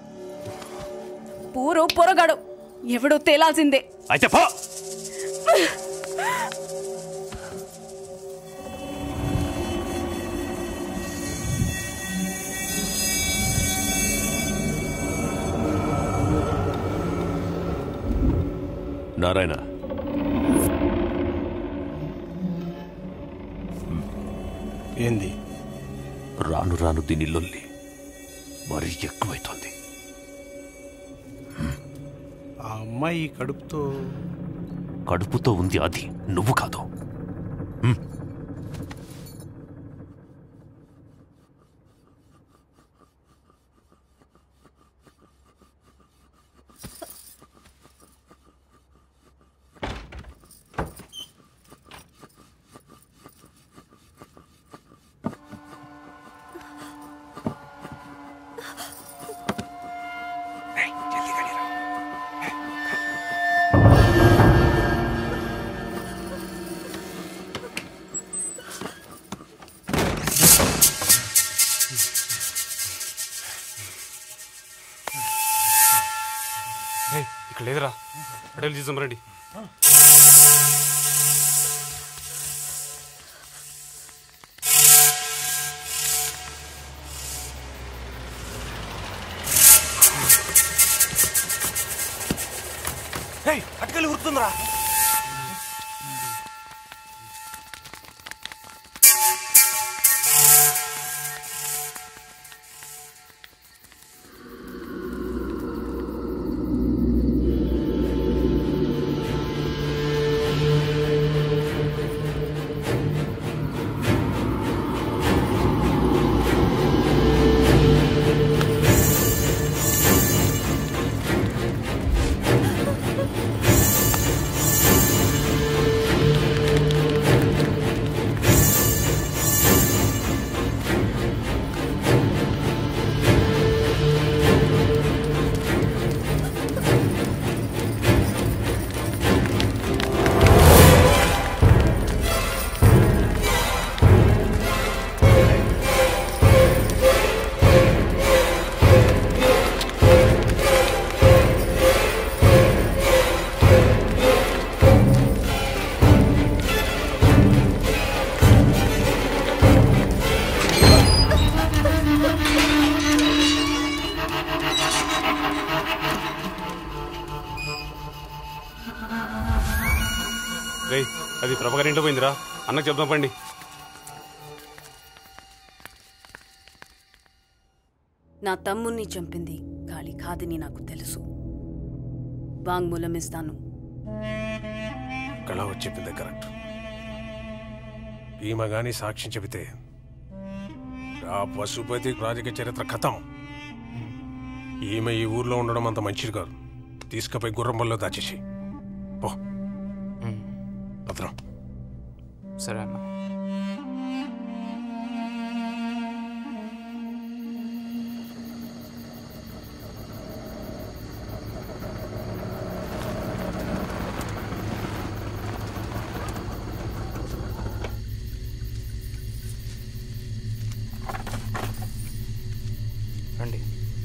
పూరో పొరగాడు ఎవడో తేలాల్సిందే అయితే పో నారాయణ ఏంది రాను రాను దీని లొల్లి మరీ ఎక్కువైతోంది ఆ అమ్మాయి కడుపుతో కడుపుతో ఉంది అది నువ్వు కాదు ఏయ్, ఇక్కడ లేదురా అడవులు చూసాం రండి అటుకెళ్ళి ఉరుకుతుందిరా అది ప్రభగారి ఇంట్లో పోయిందిరా అన్నకు చెప్దాం పండి నా తమ్ముణ్ణి చంపింది కాళీ కాదని నాకు తెలుసు వాంగ్మూలం ఇస్తాను కళ వచ్చి చెప్పింది కరెక్ట్ ఈమె గాని సాక్ష్యం చెబితే ఆ పశుపతి రాజకీయ చరిత్ర కథం ఈమె ఈ ఊర్లో ఉండడం అంత మంచిది కాదు తీసుకుపోయి గుర్రంబల్లో దాచేసి పో భద్రం సరే అన్న రండి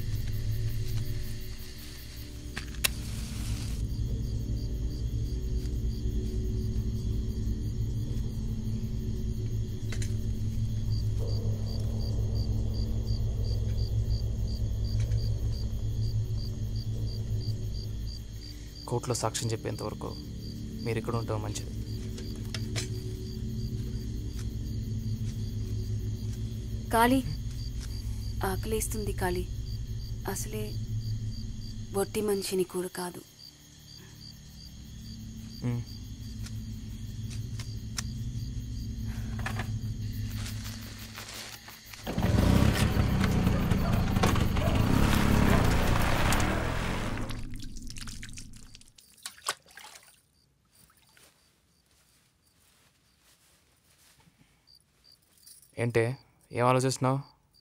కోర్టులో సాక్ష్యం చెప్పేంత వరకు మీరు ఇక్కడ ఉండటం మంచిది కాళీ ఆకలేస్తుంది కాళీ అసలే బొట్టి మనిషిని కూడా కాదు మ్మ్. ఏంటే ఏం ఆలోచిస్తున్నావు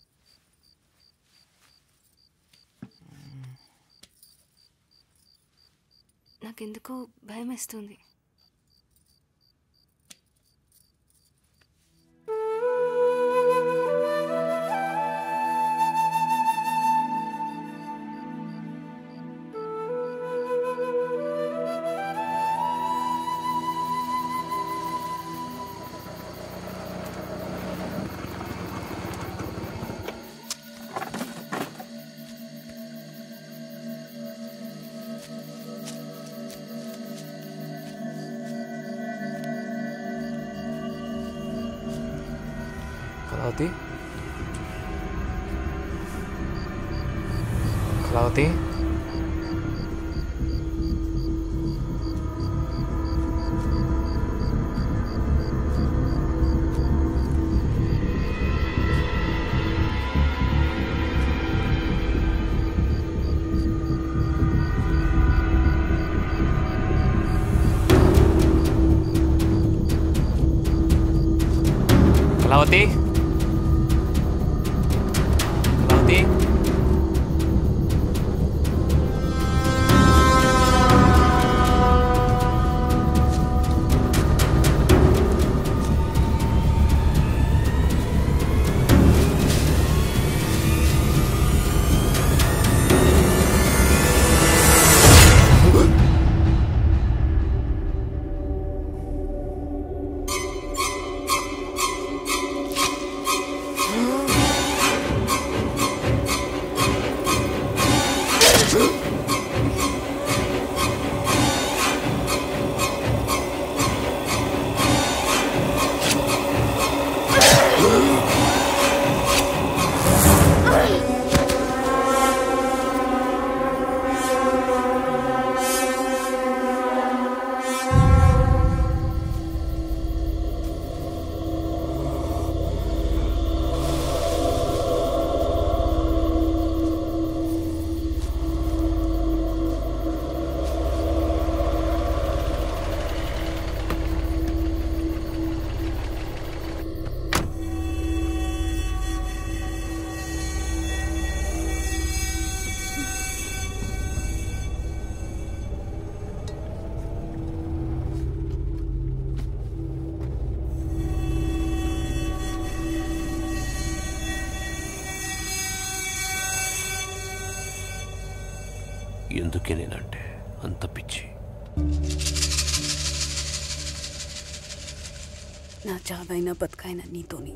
నాకెందుకో భయం వేస్తుంది కళావతి కళావతి కళావతి కళావతి ఎందుకే నేనంటే అంత పిచ్చి నా చావైనా బతుకైనా నీతోని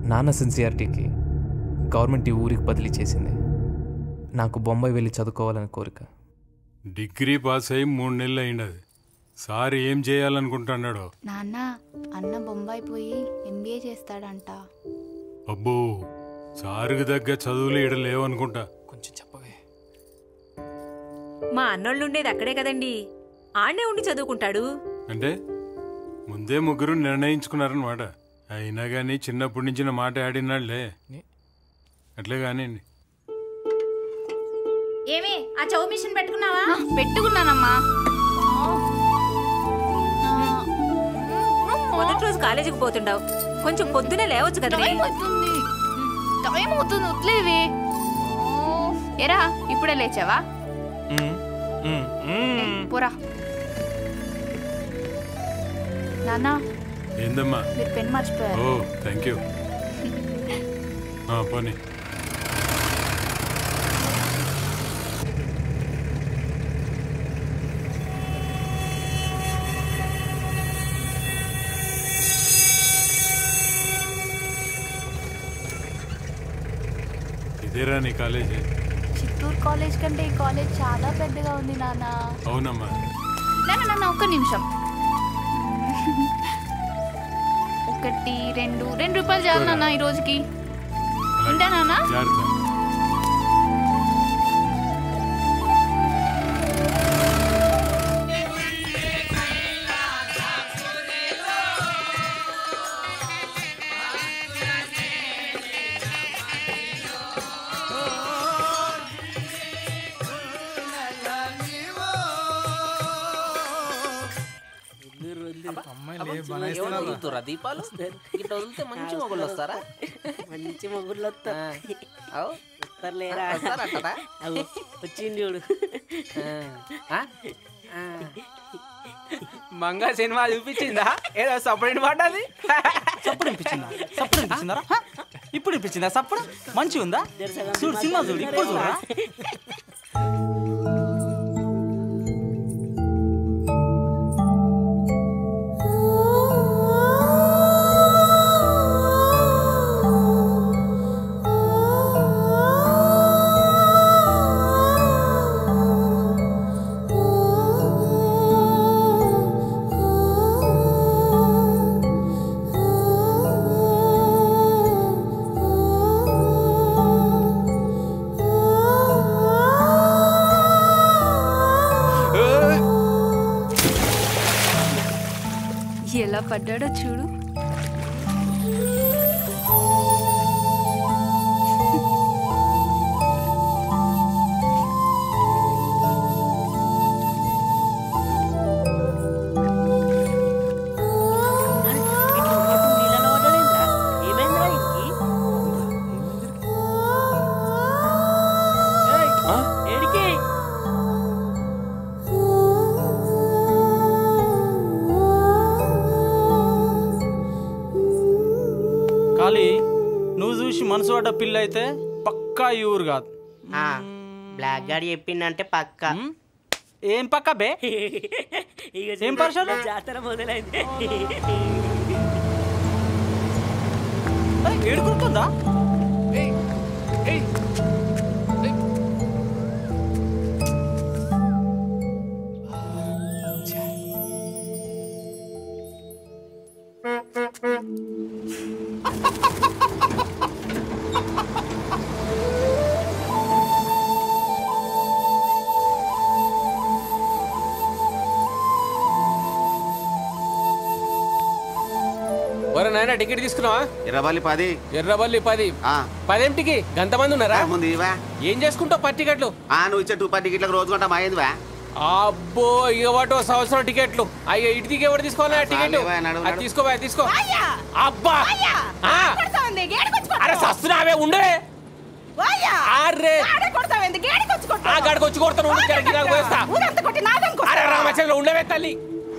నాన్న సిన్సియారిటీకి గవర్నమెంట్ ఈ ఊరికి బదిలీ చేసింది నాకు బొంబాయి వెళ్ళి చదువుకోవాలని కోరిక డిగ్రీ పాస్ అయి మూడు నెలలు అయినది సార్ ఏం చేయాలనుకుంటున్నాడో నాన్న అన్న బొంబాయి పోయి ఎంబీఏ చేస్తాడంట అబ్బో సారుకు దగ్గర చదువులు ఈడ లేవనుకుంటా కొంచెం చెప్పవే మా అన్నోళ్ళు ఉండేది అక్కడే కదండి ఆడనే ఉండి చదువుకుంటాడు అంటే ముందే ముగ్గురు నిర్ణయించుకున్నారనమాట అయినా కానీ చిన్నప్పటి నుంచి నా మాట ఆడినాళ్లే అట్లే కానివ్వండి ఏమే ఆ చౌ మిషన్ పెట్టుకున్నావా పెట్టుకున్నానమ్మా మొదటి రోజు కాలేజీకి పోతుండావు కొంచెం పొద్దునే లేవచ్చు కదా టైం అవుతుంది టైం అవుతుంది వదిలేవే ఓ, ఎరా ఇప్పుడే లేచావా పోరా నాన్న ఏందమ్మా మీరు పెన్ మర్చిపోయారు ఓ థ్యాంక్ యూ పోనీ ఇదేరా నీ కాలేజీ చిత్తూరు కాలేజ్ కంటే ఈ కాలేజ్ చాలా పెద్దగా ఉంది నాన్న అవునమ్మా నాన్న నాన్న ఒక్క నిమిషం ఒకటి రెండు రెండు రూపాయలు చాలు నాన్న ఈ రోజుకి ఉంటా నాన్న జాగ్రత్త వదులుతురా దీపాలు ఇట్లా వదిలితే మంచి మొగుళ్ళు వస్తారా మంచి మొగుళ్ళు వస్తారు అవు వస్తారులేరా వస్తారటరా? అవు వచ్చింది చూడు మంగ సినిమా చూపించిందా ఏదో సపరేట్ పడ్డది సప్పుడు ఇప్పించిందా సప్పుడు ఇప్పించిందా ఇప్పుడు ఇప్పించిందా సప్పుడు మంచిగా ఉందా చూడు సినిమా చూడు ఇప్పుడు చూడరా ఎలా పడ్డాడో చూడు నీళ్ళలో పడ్డాడేంద్రా ఏమైందిరా ఇంకి ఏడికి ఖాళీ నువ్వు చూసి మనసు పడ్డ పిల్ల అయితే పక్కా ఈ ఊరు కాదు బ్లాక్ గాడి చెప్పిందంటే పక్క ఏం పక్క బే ఏం పర్షాలు జాతర మొదలైంది ఏడుకుంటుందా ఒరే నాయన టికెట్ తీసుకున్నావా ఎర్రబల్లి పది ఎర్రబల్లి పది పదేంటికి గంతమంది ఉన్నారా ముందు ఇవా ఏం చేసుకుంటావు పది టికెట్లు ఆ నువ్వు ఇచ్చే టూ పది టికెట్లకు రోజు కొంటా మాయిందివా అబ్బో ఇక వాటి ఓ సంవత్సరం టికెట్లు అయ్యో ఇటు దిగి ఎవరు తీసుకోవాలి ఆ టికెట్ చాలు, నడు, అది నడు. తీసుకో బాయ్, తీసుకో అబ్బా ఆ, అరే సస్తున్నావే ఉండే అరే ఆ గాడికి వచ్చి కొడతాను ఉండు, జర గిరాకు పోయేస్తా. అరే రామచంద్ర ఉండవే తల్లి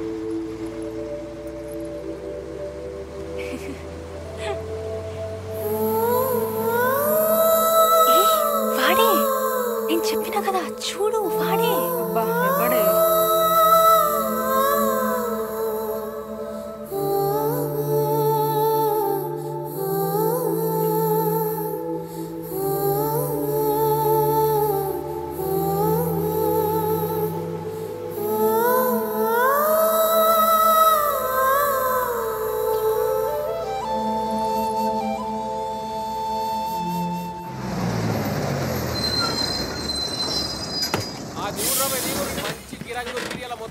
వాడే నేను చెప్పినా కదా చూడు వాడే ఎవడే ఆ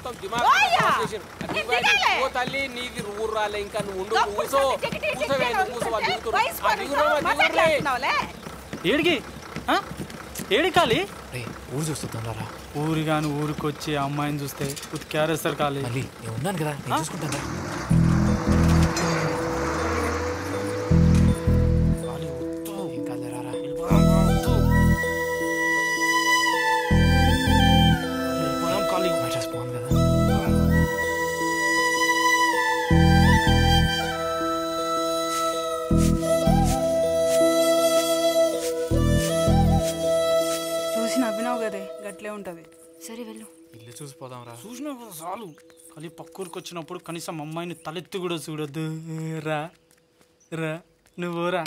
మొత్తం దిమాగ్ ఖరాబ్ చేసిండు. అది దిగాలి. ఓ తల్లి నీది ఊరు రాలే ఇంకా నువ్వు ఉండు నువ్వు కూసో కూసోవే నువ్వు కూసో వాళ్ళు దిగుతురు. ఆ, దిగురు, దిగురులే. ఏడికి ఆ? ఏడి కాలి ఊరు చూస్తుందా రా ఊరి కాని ఊరికి వచ్చి ఆ అమ్మాయిని చూస్తే ఉతికేరేస్తారు కాలి మళ్ళీ నేను ఉన్నాను కదా నేను చూసుకుంటాను ఏం కాదులే రా, రా. My dress బాగుంది కదా చూసి నవ్వినావు కదే గట్లే ఉంటది సరే వెళ్ళు ఇల్లు చూసిపోదాం రా చూసినావు కదా చాలు కానీ పక్కూరికి వచ్చినప్పుడు కనీసం అమ్మాయిని తలెత్తి కూడా చూడొద్దు రా రా నువ్వు రా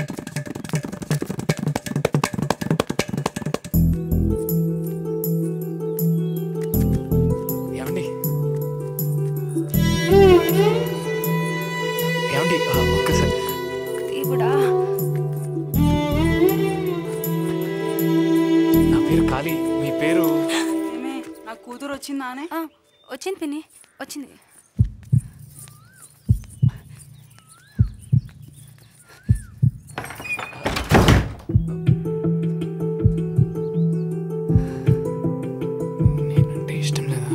ఏమండి ఏమండి ఆ, ఒక్కసారి దేవుడా నా పేరు కాళీ మీ పేరు ఏమే నా కూతురు వచ్చిందానే వచ్చింది పిన్ని వచ్చింది నేనంటే ఇష్టం లేదా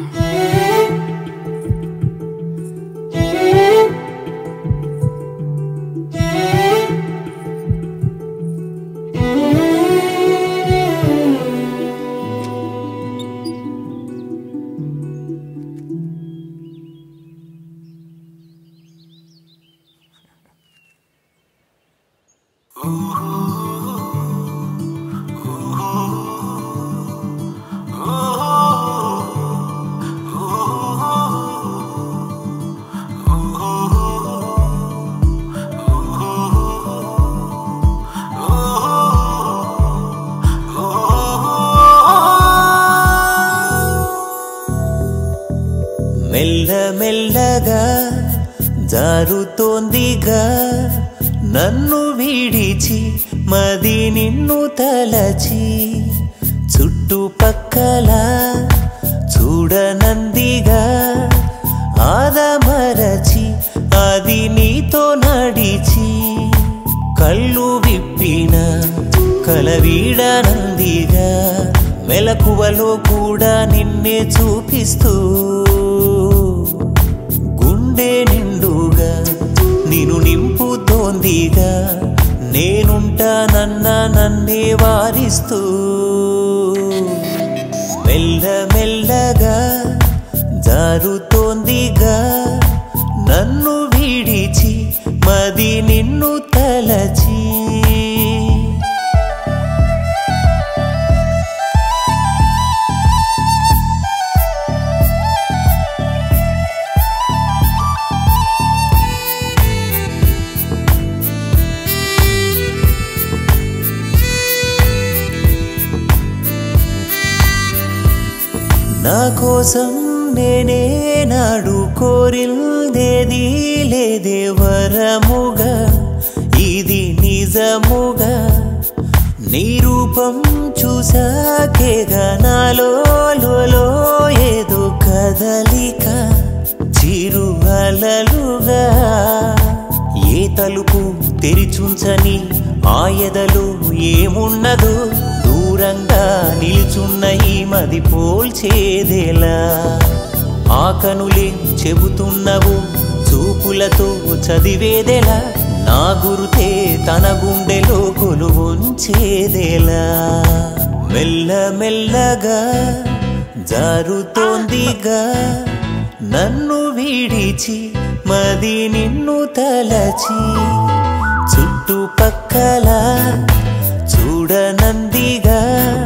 మెల్లమెల్లగా జారుతోందిగా నన్ను విడిచి మది నిన్ను తలచి చుట్టుపక్కల చూడనందిగా ఆదమరచి అది నీతో నడిచి కళ్ళు విప్పిన కలవీడనందిగా మెలకువలో కూడా నిన్నే చూపిస్తూ గుండె నిండుగా నిన్ను నింపుతోందిగా నేనుంటానన్న నన్నే వారిస్తూ మెల్లమెల్లగా జారుతోందిగా నన్ను విడిచి మది నిన్ను తలచి నా కోసం నేనే నాడు కోరిల్దేది లేదే వరముగా ఇది నిజముగా నీ రూపం చూసాకేగా నాలో లోలో ఏదో కదలిక చిరు అలలుగా ఏ తలుపు తెరిచుంచని ఆ ఎదలో ఏమున్నదో దూరంగా నిల్చున్న ఈ మది పోల్చేదేలా ఆ కనులే చెబుతున్నవు చూపులతో చదివేదెలా నా గురుతే తన గుండెలో కొలువుంచేదేలా మెల్లమెల్లగా జారుతోందిగా నన్ను విడిచి మది నిన్ను తలచి చుట్టుపక్కల చూడనందిగా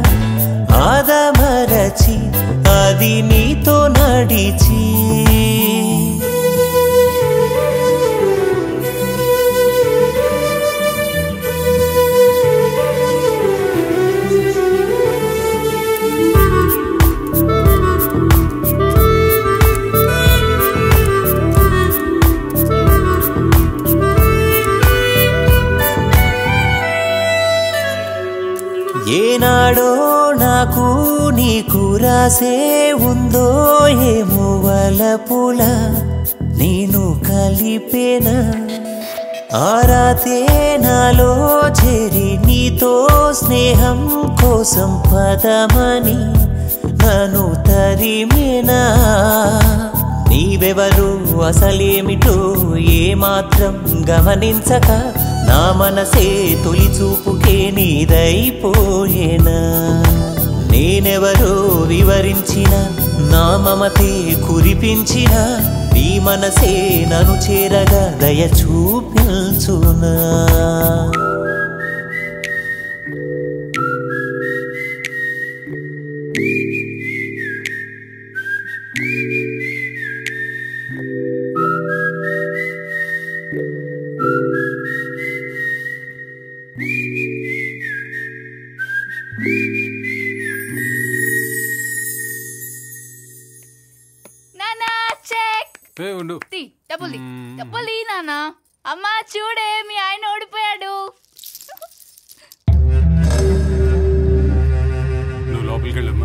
ఆదమరచి అది నీతో నడిచి ఏనాడో నా నాకు నీకు రాసే ఉందో ఏమో వలపుల నేను కలిపేనా ఆరాతే నాలో చేరి నీతో స్నేహం కోసం పదమని నన్ను తరిమేనా నీవెవరు అసలేమిటో ఏమాత్రం గమనించక నా మనసే తొలి చూపుకే నీదైపోయేనా నేనెవరో వివరించిన నా మమతే కురిపించిన నీ మనసే నన్ను చేరగా దయ చూపించునా నానా చెక్ ఏ ఉండు తీ డబ్బులు తీ డబ్బులు తీ నాన్న అమ్మా చూడే మీ ఆయన ఓడిపోయాడు నువ్వు లోపలికి వెళ్ళమ్మా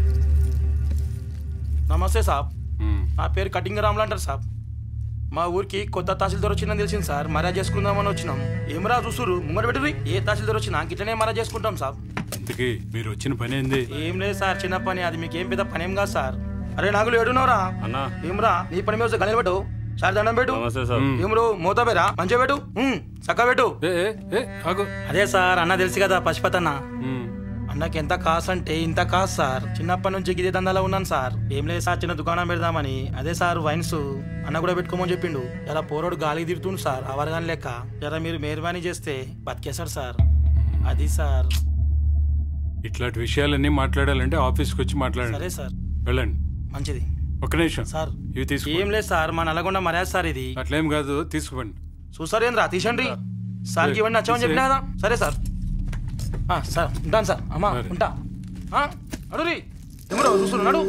నమస్తే సాబ్ నా పేరు కటింగ్ రాములు అంటారు సాబ్ మా ఊరికి కొత్త తహసీల్దార్ వచ్చిందని తెలిసింది సార్ మర్యాద చేసుకుందామని వచ్చినాం ఏమరా చూసురు ముంగట పెట్టుర్రి ఏ తహసీల్దార్ వచ్చినా ఇట్లనే మర్యాద చేసుకుంటాం సాబ్ ఇంతకీ మీరు వచ్చిన పని ఏంది ఏం లేదు సార్ చిన్న పని అది మీకు ఏం పెద్ద పని ఏం కాదు సార్ అరే నాగులు ఏడున్నావురా అన్నా ఏమరా నీ పని మీద గణిలు పెట్టు సార్ దండం పెట్టు నమస్తే సార్. ఏమరు మూత పేరా మంచిగా పెట్టు ఉమ్, చక్కగా పెట్టు అదే సార్ అన్న తెలుసు కదా పశుపతి అన్న అన్నకి ఎంత కాసు అంటే ఇంత కాసు సార్ చిన్నప్పటి నుంచి ఇదే దందాలో ఉన్నాను సార్ ఏం లేదు సార్ చిన్న దుకాణం పెడదామని అదే సార్ వైన్స్ అన్న కూడా పెట్టుకోమని చెప్పిండు జర పోరోడు గాలికి తిరుగుతుంది సార్ అవరగాని లెక్క జర మీరు మెహర్బానీ చేస్తే బతికేశాడు సార్ అది సార్ ఇట్లాంటి విషయాలన్నీ మాట్లాడాలంటే ఆఫీస్కి వచ్చి మాట్లాడండి సరే సార్ వెళ్ళండి మంచిది ఒక్క నిమిషం సార్ ఇవి తీసుకో ఏం లేదు సార్ మా నల్లగొండ మర్యాద సార్ ఇది అట్లేం కాదు తీసుకోండి చూసారేంద్రా తీసండి సార్కి ఇవన్నీ నచ్చామని చెప్పినా కదా సరే సార్ ఆ, సార్ ఉంటాను సార్ అమ్మా ఉంటా ఆ, నడు రీ ఎవరో చూస్తున్నా నడు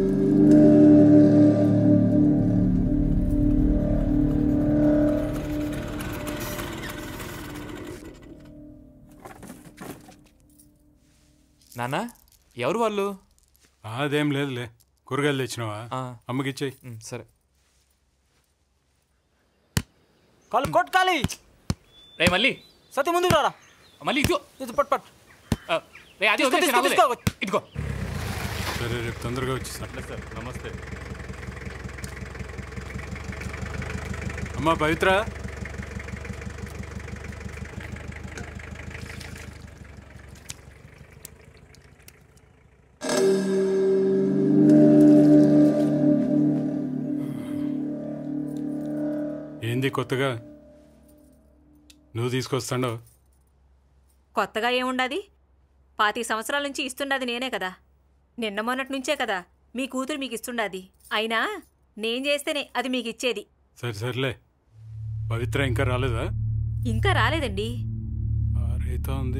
నాన్న ఎవరు వాళ్ళు అదేం లేదులే కూరగాయలు తెచ్చినావా అమ్మకి ఇచ్చేయి సరే కాలు కొట్ కాలి రే మళ్ళీ సత్య ముందు రారా మళ్ళీ ఇదిగో ఇది పట్ పట్ రే అది తీసుకో, వదిలేసి తీసుకో, నాకు తీసుకో. వదిలే. ఇదిగో సరే రేపు తొందరగా వచ్చి సార్ నమస్తే అమ్మా పవిత్ర ఏంది కొత్తగా నువ్వు తీసుకొస్తాడో కొత్తగా ఏముండది పాతి సంవత్సరాల నుంచి ఇస్తుండది నేనే కదా నిన్న మొన్నటి నుంచే కదా మీ కూతురు మీకు ఇస్తుండది అయినా నేను చేస్తేనే అది మీకు ఇచ్చేది సరే సర్లే పవిత్ర ఇంకా రాలేదా ఇంకా రాలేదండి రీతా ఉంది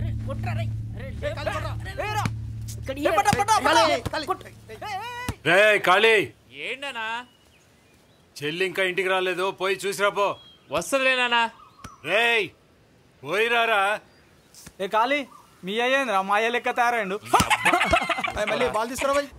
రే ఖాళీ ఏంటన్నా చెల్లి ఇంకా ఇంటికి రాలేదు పోయి చూసిరాపో వస్తుందిలేనా రేయ్ పోయి రారా ఏ కాలి మీ అయ్యేంద్రా మా అయ్య లెక్క తయారైండు మళ్ళీ బాల్ తీసుకురా బాయ్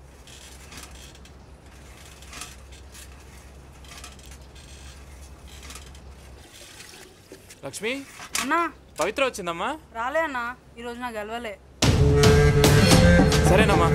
లక్ష్మి అన్నా పవిత్ర వచ్చిందమ్మా రాలే అన్నా ఈరోజు నాకు గెలవలే సరేనమ్మా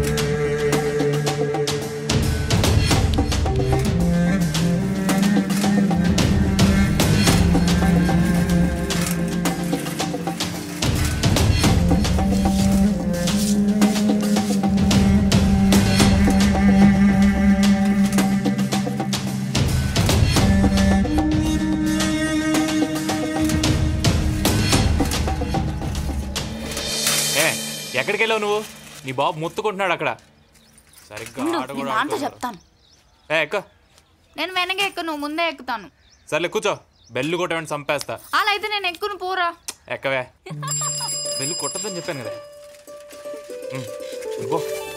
ఏ ఎక్కడికి వెళ్ళావు నువ్వు నీ బాబు మొత్తుకుంటున్నాడు అక్కడ సరిగ్గా ఉండు, ఆట నీ కూడా నాన్నతో ఆడుకోలేదు. చెప్తాను ఏ ఎక్క నేను వెనక ఎక్కు నువ్వు ముందే ఎక్కుతాను సర్లే కూర్చో బెల్లు కొట్టమని చంపేస్తా అలా అయితే నేను ఎక్కును పోరా ఎక్కవే బెల్లు కొట్టద్దని చెప్పాను కదా ఉమ్, ఇదిగో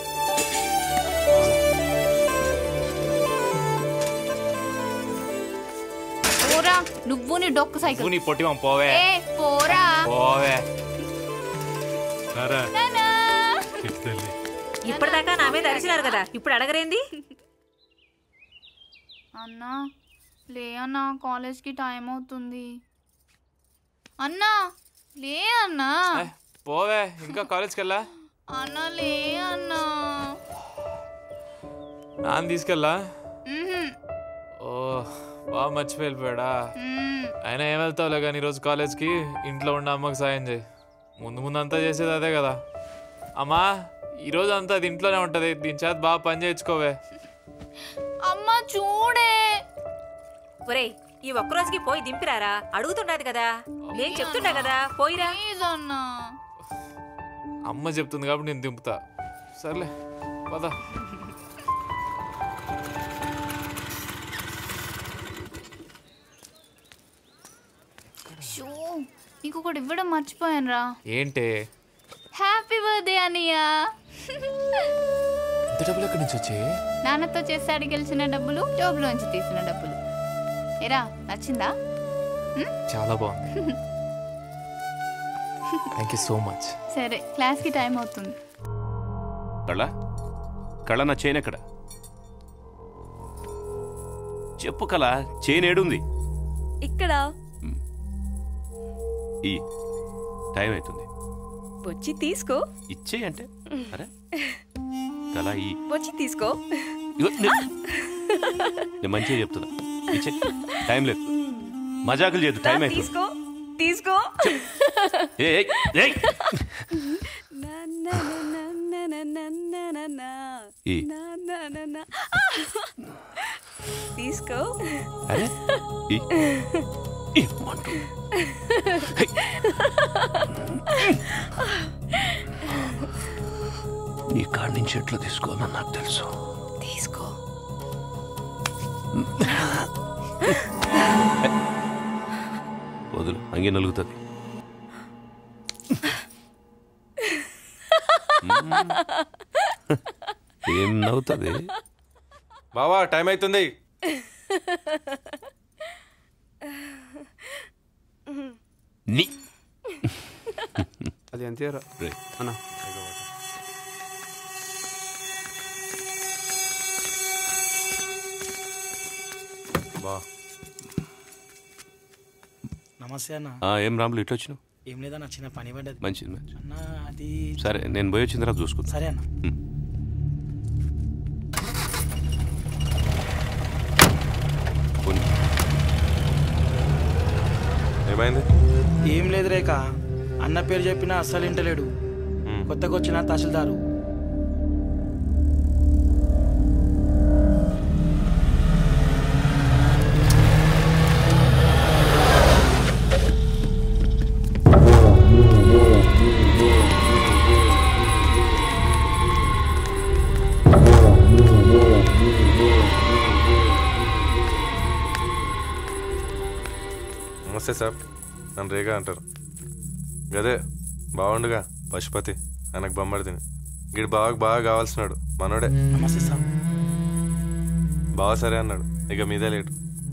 పోరా నువ్వు నీ డొక్కు నువ్వు సైకిల్ నీ పొట్టిమం పోవే ఏ పోరా పోవే రారా నానా. ఇప్పటిదాకా నా మీద అరిచినారు కదా ఇప్పుడు అడగరేంది అన్నా లే అన్నా కాలేజ్కి టైం అవుతుంది అన్నా లే అన్నా పోవే ఇంకా కాలేజ్కి వెళ్ళా అన్నా లే అన్నా నాన్న తీసుకెళ్ళా మ్హూ. ఓ బాగా మర్చిపోయి వెళ్ళిపోయాడా మ్మ్. అయినా ఏం వెళ్తావులే కానీ ఈరోజు కాలేజ్కి ఇంట్లో ఉన్న అమ్మకి సాయం చేయి ముందు ముందు అంతా చేసేది అదే కదా అమ్మా ఈరోజు అంతా అది ఇంట్లోనే ఉంటుంది దీని చేత బాగా పని చేయించుకోవే అమ్మ చూడే ఒరేయ్ ఈ ఒక్కరోజుకి పోయి దింపిరారా అడుగుతున్నది కదా నేను చెప్తున్నా కదా పోయిరా అన్నా అమ్మ చెప్తుంది కాబట్టి నేను దింపుతా సర్లే పద షూ నీకు ఒకటి ఇవ్వడం మర్చిపోయాను రా ఏంటే హ్యాపీ బర్త్డే అనియా ఎంత డబ్బులు ఎక్కడి నుంచి వచ్చాయి నాన్నతో చేస్తాడు గెలిచిన డబ్బులు జోబులోంచి తీసిన డబ్బులు ఎరా నచ్చిందా చాలా బాగుంది థ్యాంక్ యూ సో మచ్ సరే క్లాస్కి టైం అవుతుంది కళ కళ నా చైన్ ఎక్కడ చెప్పు కళ చైన్ ఏడుంది ఇక్కడ ఈ టైం అవుతుంది వచ్చి తీసుకో ఇచ్చే అంటే అరే కళ ఈ వచ్చి తీసుకో ఇగో నే- నేను మంచిగా చెప్తున్నా ఇచ్చే టైం లేదు మజాకులు చేయదు టైం రా, అవుతుంది తీసుకో తీసుకో ఏ ఏయ్, ఏయ్. నా, నా, నా, నా, నా, నా, నా, నా, నా. ఈ. నా, నా, నా, నా. తీసుకో అరే ఈ. ఇమ్మంటు. నీ కాడి నుంచి ఎట్లా తీసుకోవాలో నాకు తెలుసు తీసుకో వదులు అంగే నలుగుతుంది ఏం నవ్వుతుంది బావా టైం అవుతుంది నీ అది అంతేరా అన్న బా నమస్తే అన్న ఆ, ఏం రాములు ఇట్లా వచ్చినావు ఏం లేదన్న చిన్న పని పడ్డది మంచిది మంచిది అన్న అది సరే నేను పోయి వచ్చిన తర్వాత చూసుకుంటా సరే అన్న పోనీ. ఏమైంది ఏం లేదు రేఖ అన్న పేరు చెప్పినా అస్సలు ఇంటలేడు కొత్తగా వచ్చిన తహసీల్దారు నమస్తే సార్ నన్ను రేగా అంటారు గదే బాగుండుగా పశుపతి ఆయనకు బొమ్మడితిని వీడు బాగా బాగా కావాల్సినాడు మనోడే నమస్తే సార్ బాగా సరే అన్నాడు ఇక మీదే లేటు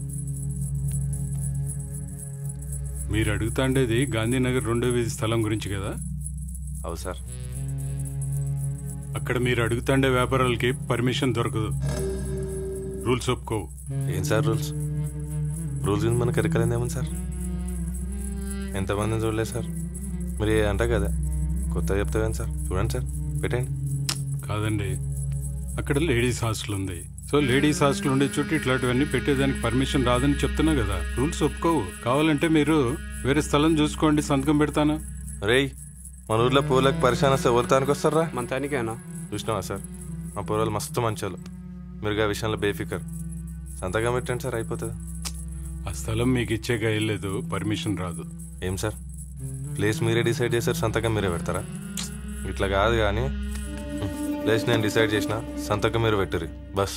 మీరు అడుగుతాండేది గాంధీనగర్ రెండో వీధి స్థలం గురించి కదా అవు సార్ అక్కడ మీరు అడుగుతాండే వ్యాపారాలకి పర్మిషన్ దొరకదు రూల్స్ ఒప్పుకోవు ఏం సార్ రూల్స్ రూల్స్ గురించి మనకు ఎరకలేదేమో సార్ ఎంతమందిని చూడలేదు సార్ మీరు ఏ అంట కదా కొత్తగా చెప్తావేం సార్ చూడండి సార్ పెట్టండి కాదండి అక్కడ లేడీస్ హాస్టల్ ఉంది సో లేడీస్ హాస్టల్ ఉండే చుట్టూ ఇట్లాంటివన్నీ పెట్టేదానికి పర్మిషన్ రాదని చెప్తున్నా కదా రూల్స్ ఒప్పుకోవు కావాలంటే మీరు వేరే స్థలం చూసుకోండి సంతకం పెడతాను రేయ్ మన ఊర్లో పూలకు పరిశాన వస్తే ఎవరితానికి వస్తారా మన తానికేనా చూసినావా సార్ మా పూర్వాలు మస్తు మంచోళ్ళు మీరు ఆ విషయంలో బేఫికర్ సంతకం పెట్టండి సార్ అయిపోతుంది ఆ స్థలం మీకు ఇచ్చే లేదు పర్మిషన్ రాదు ఏం సార్ ప్లేస్ మీరే డిసైడ్ చేశారు సంతకం మీరే పెడతారా ఇట్లా కాదు కానీ ప్లేస్ నేను డిసైడ్ చేసిన సంతకం మీరు పెట్టుర్రి బస్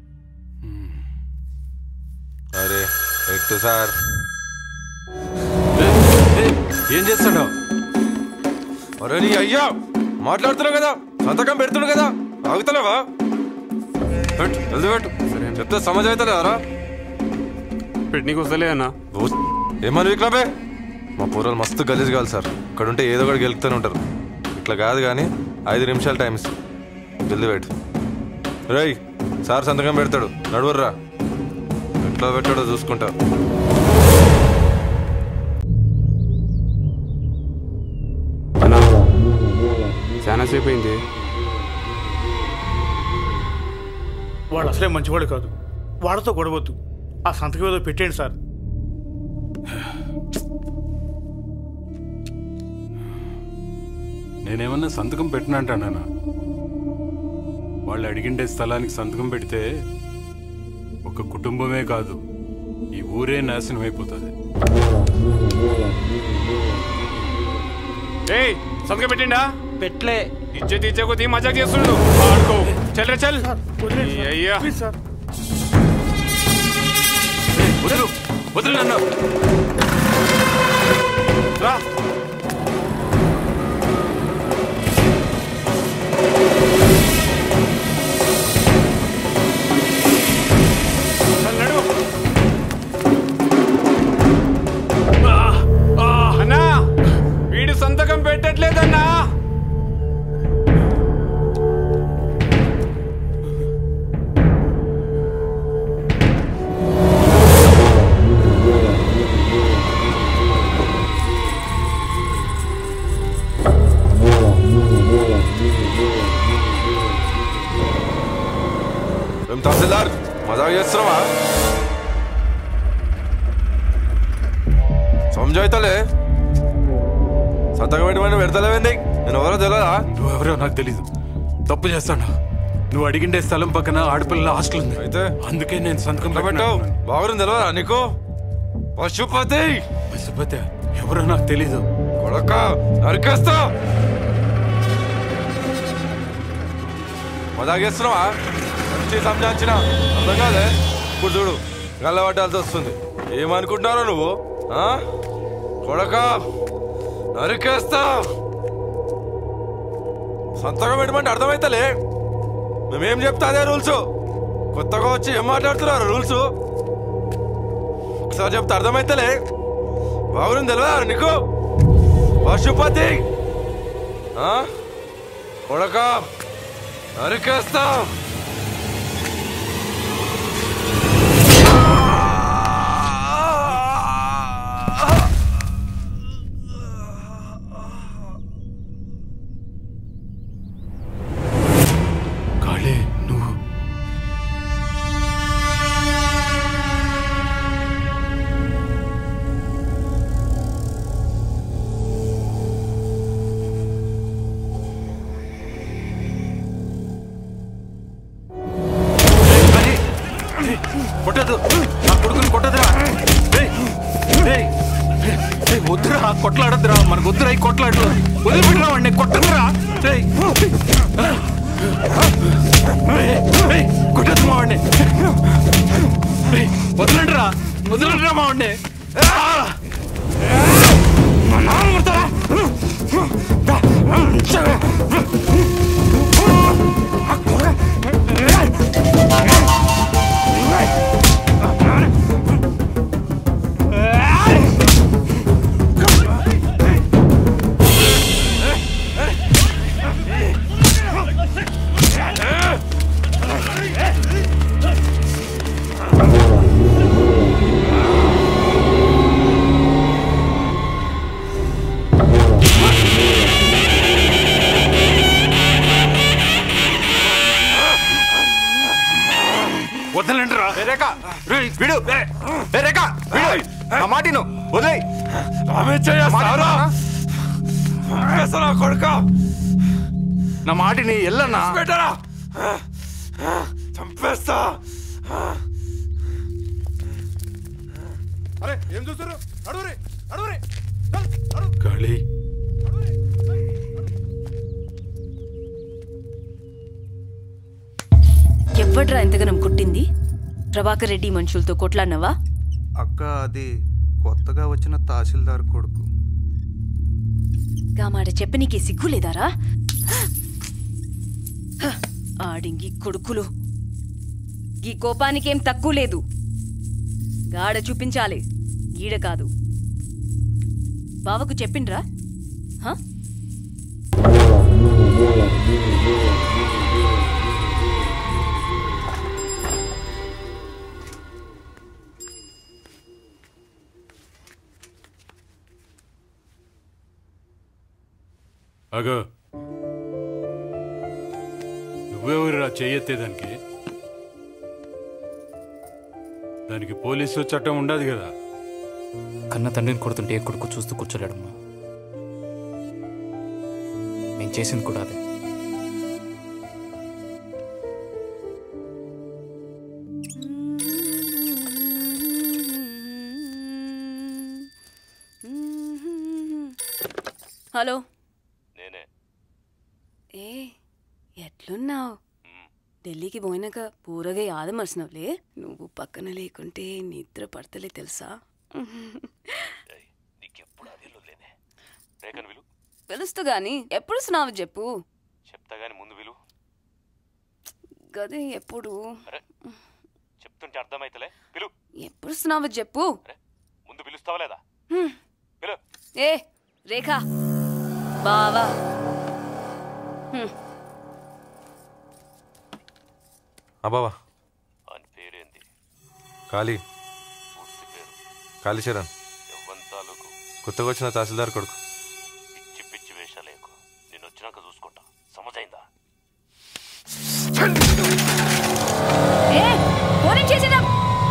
అరే పెట్టు సార్ ఏం చేస్తాడో అరే నీ అయ్యా మాట్లాడుతున్నావు కదా సంతకం పెడుతున్నావు కదా ఆగుతలేవా పెట్టు జల్దీ పెట్టు చెప్తే సమాజ్ అవుతలేదారా పెట్టనీకి వస్తలే అన్న ఏమని విక్రమే మా పూర్వలు మస్తు గలీజ్ కావాలి సార్ ఇక్కడ ఉంటే ఏదో ఒకటి గెలుపుతూనే ఉంటారు ఇట్లా కాదు కానీ ఐదు నిమిషాలు టైం ఇస్తాం జల్దీ పెట్టు రేయ్ సార్ సంతకం పెడతాడు నడువర్రా ఎట్లా పెట్టాడో చూసుకుంటా అన్నా చాలా సేపు అయింది వాడు అసలే మంచివాడు కాదు వాడితో గొడవద్దు ఆ సంతకం ఏదో పెట్టేయండి సార్ నేనేమన్నా సంతకం పెట్టినంటానా వాళ్ళు అడిగిండే స్థలానికి సంతకం పెడితే ఒక కుటుంబమే కాదు ఈ ఊరే నాశనం అయిపోతుంది ఏయ్ సంతకం పెట్టిండా పెట్లే ఇజ్జత్ ఇచ్చే కొద్దీ మజాక్ చేస్తుండు ఆడుకో చల్ రే చల్ ఈ అయ్యా ఏయ్, వదలు వదలు నన్ను రా చల్, నడు. ఆ, ఆ, అన్నా వీడు సంతకం పెట్టట్లేదన్నా ఏం తహసీల్దార్ మజాక్ చేస్తున్నావా సంజాయితలే సంతకం పెట్టమని పెడతలేవేంది నేను ఎవరో తెలియదా నువ్వెవరో నాకు తెలీదు తప్పు చేస్తాను నువ్వు అడిగిండే స్థలం పక్కన ఆడపిల్లల హాస్టల్ ఉంది అయితే అందుకే నేను సంతకం పెట్టావు పెట్టావు బాగుంది తెలియదా నీకు పశుపతి పశుపతి ఎవరో నాకు తెలీదు కొడక నరికేస్తా మజాక్ చేస్తున్నావా మంచి సంజాయించిన అర్థం కాదే ఇప్పుడు చూడు గల్లబట్టాల్సి వస్తుంది ఏమనుకుంటున్నారో నువ్వు ఆ? కొడక నరికేస్తా సంతకం పెట్టమంటే అర్థమైతలే మేమేం చెప్తా అదే రూల్స్ కొత్తగా వచ్చి ఏం మాట్లాడుతున్నారు రూల్స్ ఒకసారి చెప్తే అర్థమైతలే బాగుంది తెలియదా నీకు పశుపతి ఆ? కొడక నరికేస్తా కాళీ నువ్వు కొట్టదు నా కొడుకుని కొట్టదురా ఏయ్, ఏయ్, ఏయ్, వద్దురా కొట్లాడద్దురా మనకు వద్దురా ఈ కొట్లాడు వదిలిపెట్టరా వాడిని కొట్టదురా ఏయ్. ఏయ్, ఏయ్, కొట్టద్దు మా వాడిని ఏయ్, వదలండిరా వదలండిరా మా వాడిని మా నాన్న కొడతారా? వదలండిరా రేఖ విడు ఏ రేఖ విడు నా మాటిను వదిలేయ్ కొడుక నా మాటిని ఎల్లన్నా పెట్టరా చంపేస్తా అరే ఏం చూస్తారు అడుగురే అడుగురే కాళీ ఎవ్వడ్రా ఎంతగానం కొట్టింది ప్రభాకర్ రెడ్డి మనుషులతో కొట్లాడినవా అక్క అది కొత్తగా వచ్చిన తహసీల్దార్ కొడుకు గా మాట చెప్ప నీకే సిగ్గు లేదారా హ, ఆడింగి కొడుకులు ఈ కోపానికేం తక్కువ లేదు గాడ చూపించాలి గీడ కాదు బావకు చెప్పిండ్రా హ? అగో నువ్వెవరురా చేయెత్తేదానికి దానికి పోలీసు చట్టం ఉండదు కదా కన్న తండ్రిని కొడుతుంటే ఏ కొడుకు చూస్తూ కూర్చోలేడమ్మా నేను చేసింది కూడా అదే హలో నేనే ఏ ఎట్లున్నావు ఢిల్లీకి పోయినాక పూరగా యాద మర్చినవులే నువ్వు పక్కన లేకుంటే నిద్ర పడతలే తెలుసా నీకెప్పుడు అదే లేనే రేఖను విలు పిలుస్తూ గాని ఎప్పుడు స్నావు చెప్పు చెప్తా గాని ముందు విలు గదే ఎప్పుడు అరే చెప్తుంటే అర్థమైతలే పిలు ఎప్పుడు స్నావు చెప్పు ముందు పిలుస్తావా లేదా హ్మ్. పిలు ఏ రేఖ బావా హ్మ్. అబ్బావా అని పేరేంది ఖాళీ పూర్తి పేరు కాళీచరణ్ ఎవ్వని తాలూకు కొత్తగా వచ్చిన తహసీల్దార్ కొడుకు పిచ్చి పిచ్చి వేషాలేకు నేను వచ్చినాక చూసుకుంటా సమజైందా ఏ ఫోన్ చేసేదా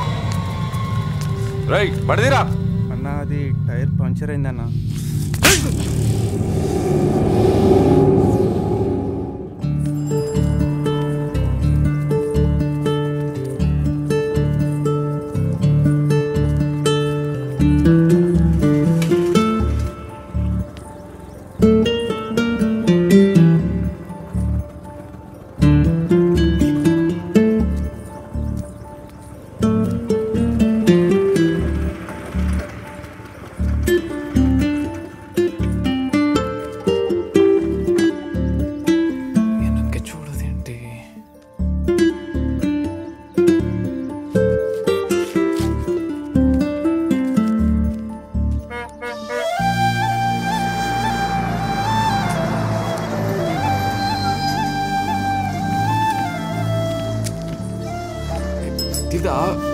రై పడదిరా అన్న అది టైర్ పంచర్ అయిందన్న వెనక్కి చూడదేంటి ఇదా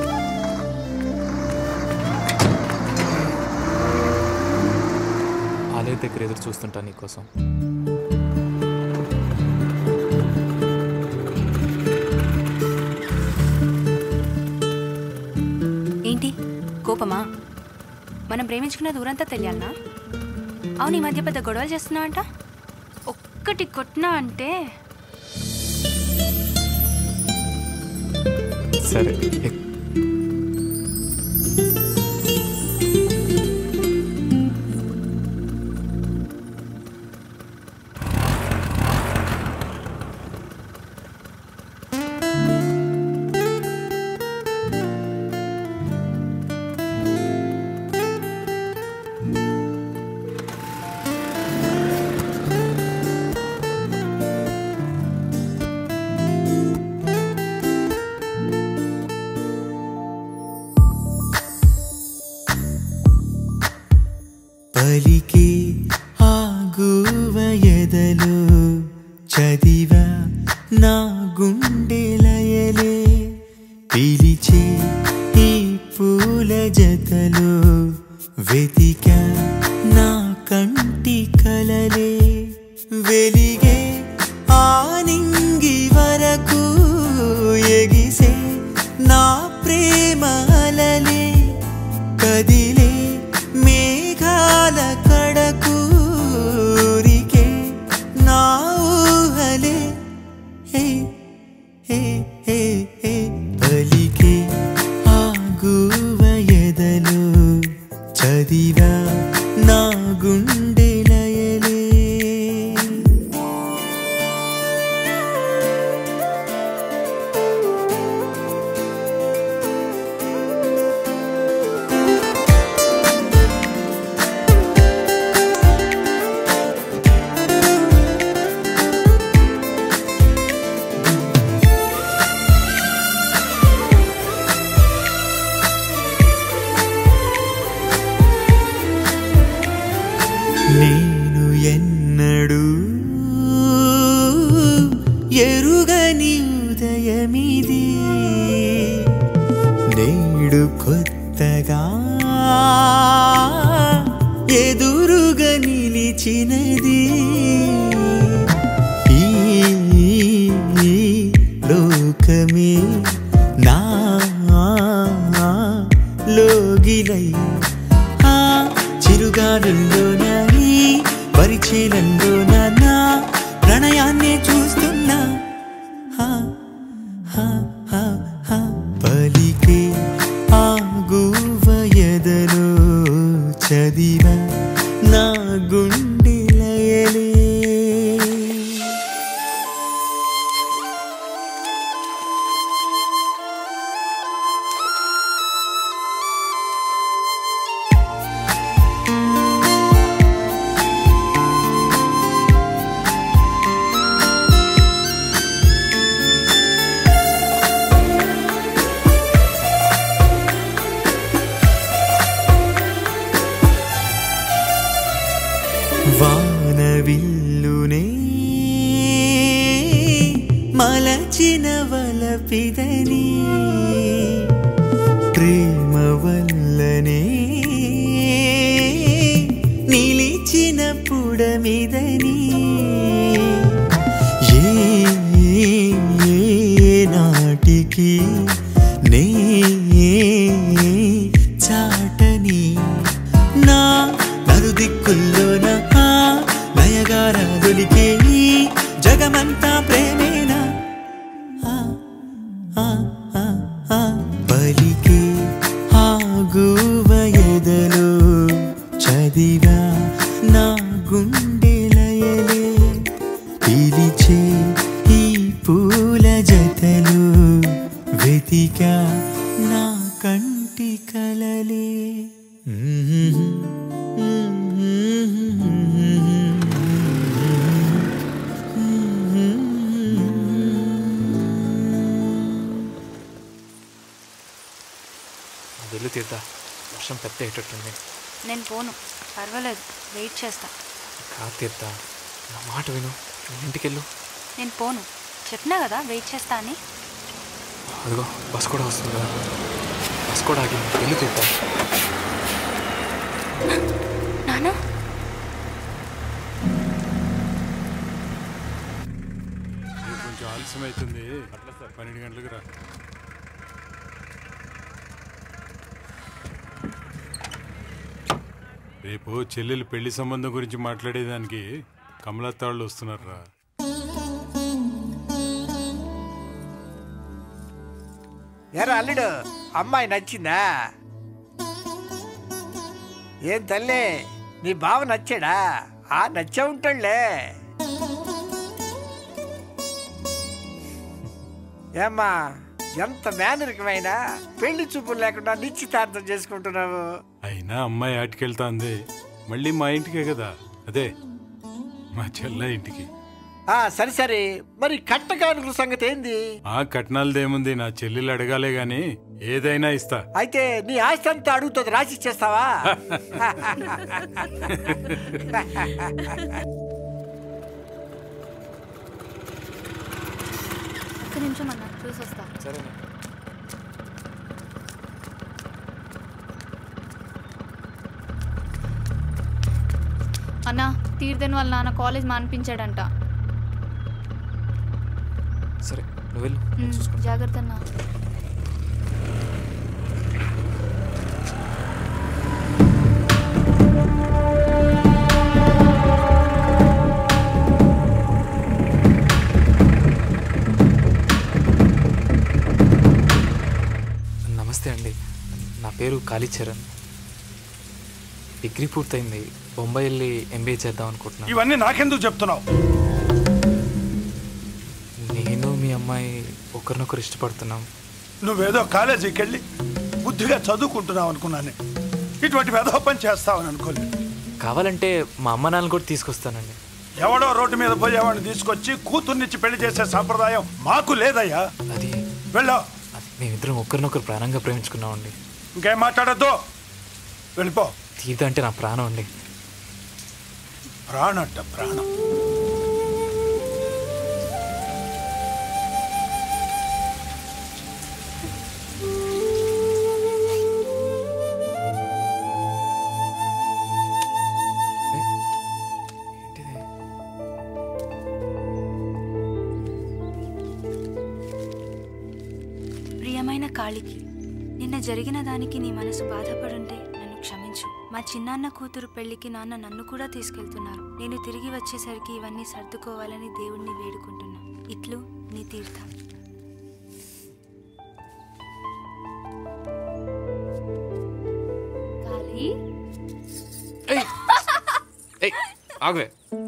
ఆలయ దగ్గర ఎదురు చూస్తుంటా నీకోసం ఏంటి కోపమా మనం ప్రేమించుకున్న దూరంతా తెలియాలనా అవును ఈ మధ్య పెద్ద గొడవలు చేస్తున్నావు అంట ఒక్కటి కొట్టినా అంటే సరే ఎక్. పలికే ఆగువ ఎదలు చదివా నా గుండెలయలే పిలిచే ఈ పూల జతలు వెతికా నా కంటి కలలే వెలిగే ఆనింగి వరకు ఎగిసే నా ప్రేమ అలలే కదిలే మేఘాల కడకు ఊరికే నా ఊహలే హే హే హే హే పలికే ఆగువ ఎదలు చదివా నా గుండెలయలే నేను ఎన్నడూ ఎరుగని ఉదయమిది నేడు కొత్తగా ఎదురుగా నిలిచినది శిలంలో నా ప్రణయాన్ని చూస్తున్నా హా, హా, హా, హా. పలికే ఆగువయదలో చదివ నా గుండె లయలే వానవిల్లునే మలచిన వలపిదని ప్రేమ వల్లనే నిలిచిన పుడమిదని ఏ ఏ నాటికి నే చాటని నా నలుదిక్కుల్లోన ఆ నయగారాదులికే ఈ జగమంతా ప్రేమేనా ఆ, ఆ, ఆ, ఆ. పలికే ఆగువయదలో చదివా నా గుండెలయలే పిలిచే ఈ పూల జతలు వెతికా నా కంటి కలలే వెళ్ళి తీద్దా వర్షం పెద్ద అయ్యేటట్టుంది నేను పోను పర్వాలేదు వెయిట్ చేస్తా కాదు తీద్దా నా మాట విను నువ్వు ఇంటికెళ్ళు నేను పోను చెప్పినా కదా వెయిట్ చేస్తా అని అదిగో బస్ కూడా వస్తుంది కదా బస్ కూడా ఆగింది వెళ్ళి తీద్దా నానా రేపు కొంచెం ఆలస్యం అవుతుంది పన్నెండు గంటలకు రా రేపు చెల్లెలు పెళ్లి సంబంధం గురించి మాట్లాడేదానికి కమలత్తాళ్ళు వస్తున్నారు రా ఎరా అల్లుడు అమ్మాయి నచ్చిందా ఏం తల్లి నీ బావ నచ్చాడా ఆ నచ్చే ఉంటాడులే ఏమ్మా ఎంత మేనరికమైన పెళ్లి చూపులు లేకుండా నిశ్చితార్థం చేసుకుంటున్నావు అయినా అమ్మాయి ఆటికెళ్తాంది మళ్ళీ మా ఇంటికే కదా అదే మా చెల్ల ఇంటికి ఆ సరే సరే మరి కట్టకానుకల సంగతి ఏంది ఆ కట్నాలదేముంది నా చెల్లెలు అడగాలే గాని ఏదైనా ఇస్తా అయితే నీ ఆస్తి అంతా అడుగుతుంది రాసి ఇచ్చేస్తావా ఒక్క నిమిషం అన్న చూసి వస్తా సరే అన్న తీర్థన్ వాళ్ళ నాన్న కాలేజ్ మానిపించాడంట సరే నువ్వు వెళ్ళు ఉమ్, జాగ్రత్త అన్న నమస్తే అండి నా పేరు కాళీచరణ్ డిగ్రీ పూర్తయింది బొంబాయి వెళ్ళి ఎంబీఏ చేద్దాం అనుకుంటున్నాను ఇవన్నీ నాకెందుకు చెప్తున్నావు నేను మీ అమ్మాయి ఒకరినొకరు ఇష్టపడుతున్నాం నువ్వేదో కాలేజీకి వెళ్ళి బుద్ధిగా చదువుకుంటున్నావు అనుకున్నాను ఇటువంటి వెధవ పని చేస్తావని అనుకోలేదు కావాలంటే మా అమ్మ నాన్నలు కూడా తీసుకొస్తానండి ఎవడో రోడ్డు మీద పోయేవాడిని తీసుకొచ్చి కూతుర్నిచ్చి పెళ్లి చేసే సాంప్రదాయం మాకు లేదయ్యా అది వెళ్ళో మేమిద్దరం ఒకరినొకరు ప్రాణంగా ప్రేమించుకున్నామండి ఇంకేం మాట్లాడద్దు వెళ్ళిపో తీర్థ అంటే నా ప్రాణం అండి ప్రాణంట ప్రాణం ప్రియమైన కాళికి నిన్న జరిగిన దానికి నీ మనసు బాధపడుంటే నన్ను క్షమించు మా చిన్నాన్న కూతురు పెళ్లికి నాన్న నన్ను కూడా తీసుకెళ్తున్నారు నేను తిరిగి వచ్చేసరికి ఇవన్నీ సర్దుకోవాలని దేవుణ్ణి వేడుకుంటున్నా ఇట్లు నీ తీర్థం కాళీ ఏయ్ ఆగవే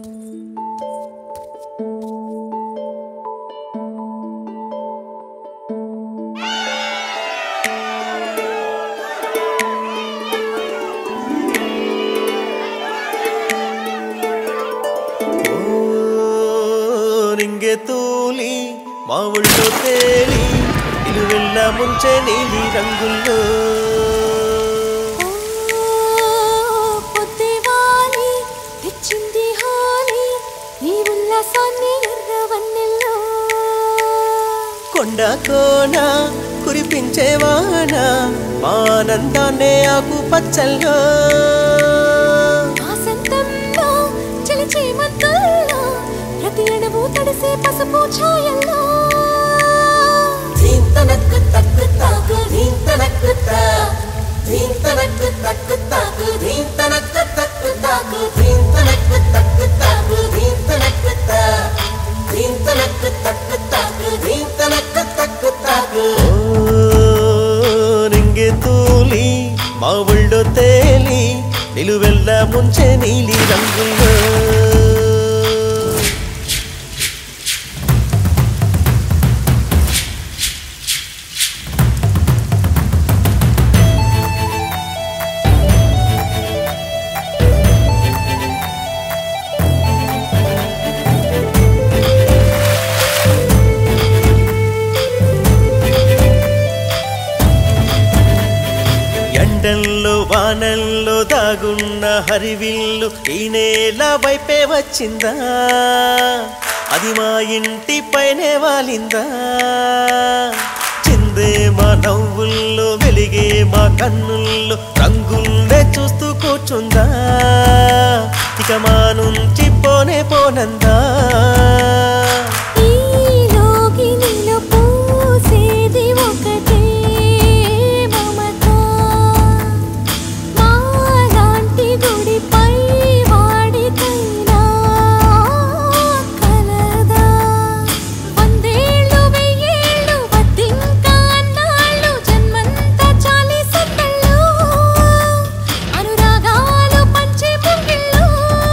రింగె తూలి మా ఒళ్ళో తేలి నిలువెల్ల ముంచే నీలి రంగుల్లో పొద్దేవాలి తెచ్చింది హాలి నీ ఉల్లాసాన్ని ఎర్రవన్నెల్లో కొండ కోన కురిపించే వాన మా ఆనందాన్నే ఆకు పచ్చల్లో ఆసంతంలో చిలిచే మత్తుల్లో ప్రతి అణువు తడిసే పసుపు ఛాయల్లో ధీంతనక్కు తక్కు తాకు ధీంతనక్కు తా ధీంతనక్కు తక్కు తాకు ధీంతనక్కు తక్కు తాకు ధీంతనక్కు తక్కు తాకు ధీంతనక్కు తా ధీంతనక్కు తక్కు తాకు ధీంతనక్కు తక్కు తాకు రింగె తూలి మా ఒళ్ళో తేలి నిలువెల్ల ముంచే నీలి రంగుల్లో ఎండల్లో వానల్లో దాగున్న హరివిల్లు ఈ నేల వైపే వచ్చిందా అది మా ఇంటి పైనే వాలిందా చిందే మా నవ్వుల్లో వెలిగే మా కన్నుల్లో రంగుల్నే చూస్తూ కూర్చుందా ఇక మా నుంచి పోనే పోనందా ఈలోకి నీలో పూసేది ఒకటే మమత మాలాంటి గుడిపై వాడికైనా కలదా వందేళ్ళు వెయ్యేళ్ళు వద్దింకా అన్నాళ్ళు జన్మంతా చాలి సందళ్ళు అనురాగాలు పంచే పొంగిళ్ళు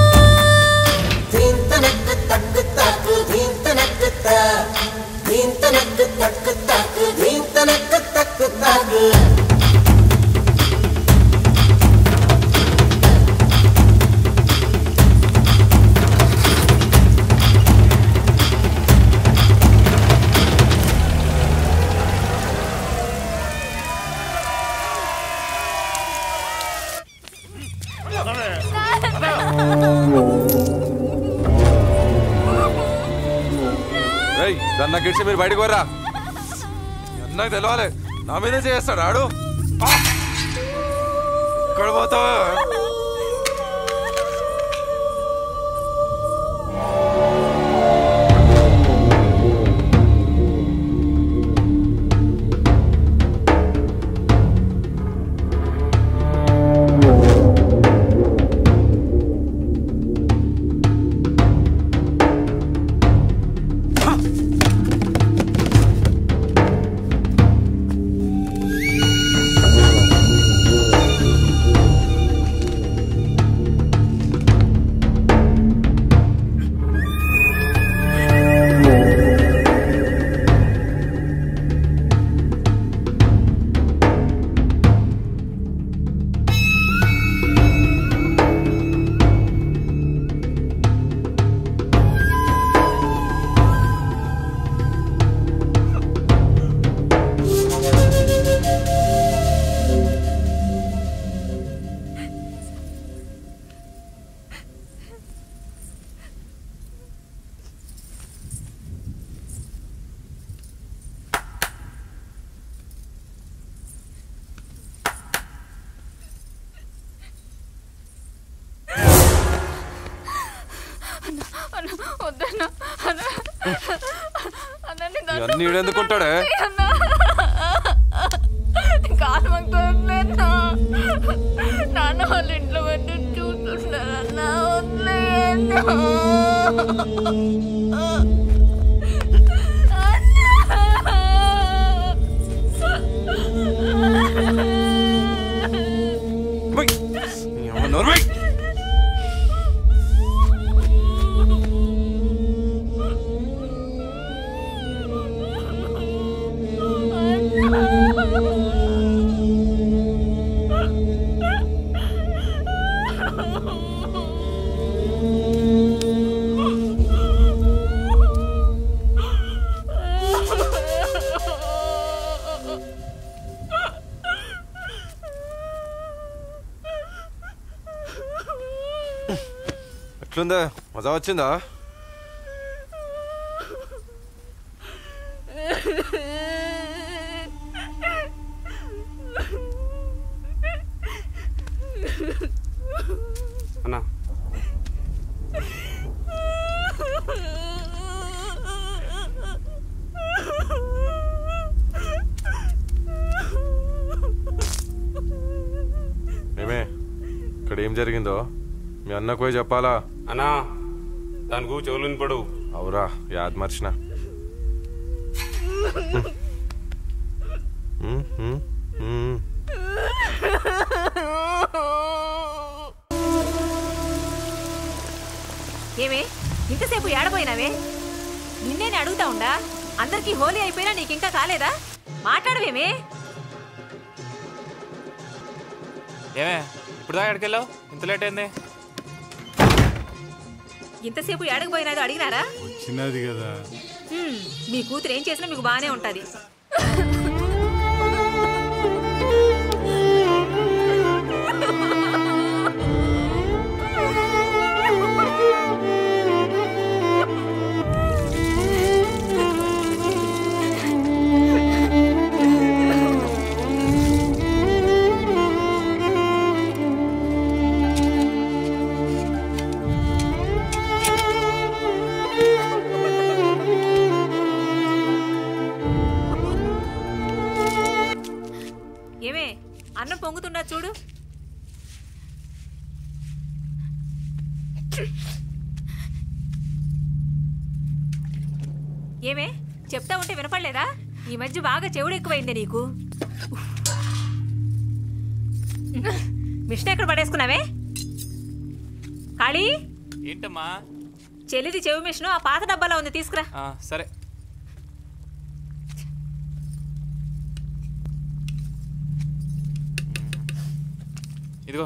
ధీంతనక్కు తక్కు తాకు ధీంతనక్కు తా ధీంతనక్కు తక్కు తాకు ధీంతనక్కు తక్కు తాకు రేయ్ దాన్ని నాకు ఇచ్చి మీరు బయటకు పోరా నాకు తెలవాలి నా మీదే చేస్తాడు ఆడు ఆ! ఎక్కడ పోతావా వద్దన్నా అన్నా అన్నా నీ దండం ఇవన్నీ ఈడెందుకుంటాడే అన్నా కాలు మంగుతుందిలేనా నాన్న వాళ్ళ ఇంట్లో పెట్టి చూస్తున్నారన్నా వదిలేయన్నా ఎట్లుందా మజా వచ్చిందా అన్నా ఏమే ఇక్కడ ఏం జరిగిందో మీ అన్నకు పోయి చెప్పాలా అన్నా దానికి చెవులు పడు అవురా యాద్ మర్చిన ఉమ్, ఉమ్, ఉమ్. ఏమే ఇంతసేపు ఏడపోయినావే నిన్నేనే అడుగుతా ఉండా అందరికీ హోలీ అయిపోయినా నీకు ఇంకా కాలేదా మాట్లాడవేమే ఏమే ఇప్పుడు దాకా ఎక్కడికెళ్ళావు ఇంత లేట్ అయింది ఇంతసేపు ఏడకపోయినాదో అడిగినారా చిన్నది కదా హ్మ్, మీ కూతురు ఏం చేసినా మీకు బాగానే ఉంటది ఏమే అన్నం పొంగుతుండా చూడు ఏమే చెప్తా ఉంటే వినపడలేదా ఈ మధ్య బాగా చెవుడు ఎక్కువైంది నీకు మిషన్ ఎక్కడ పడేసుకున్నావే ఖాళీ ఏంటమ్మా చెల్లిది చెవి మిషన్ ఆ పాత డబ్బాలో ఉంది తీసుకురా ఆ, సరే ఇదిగో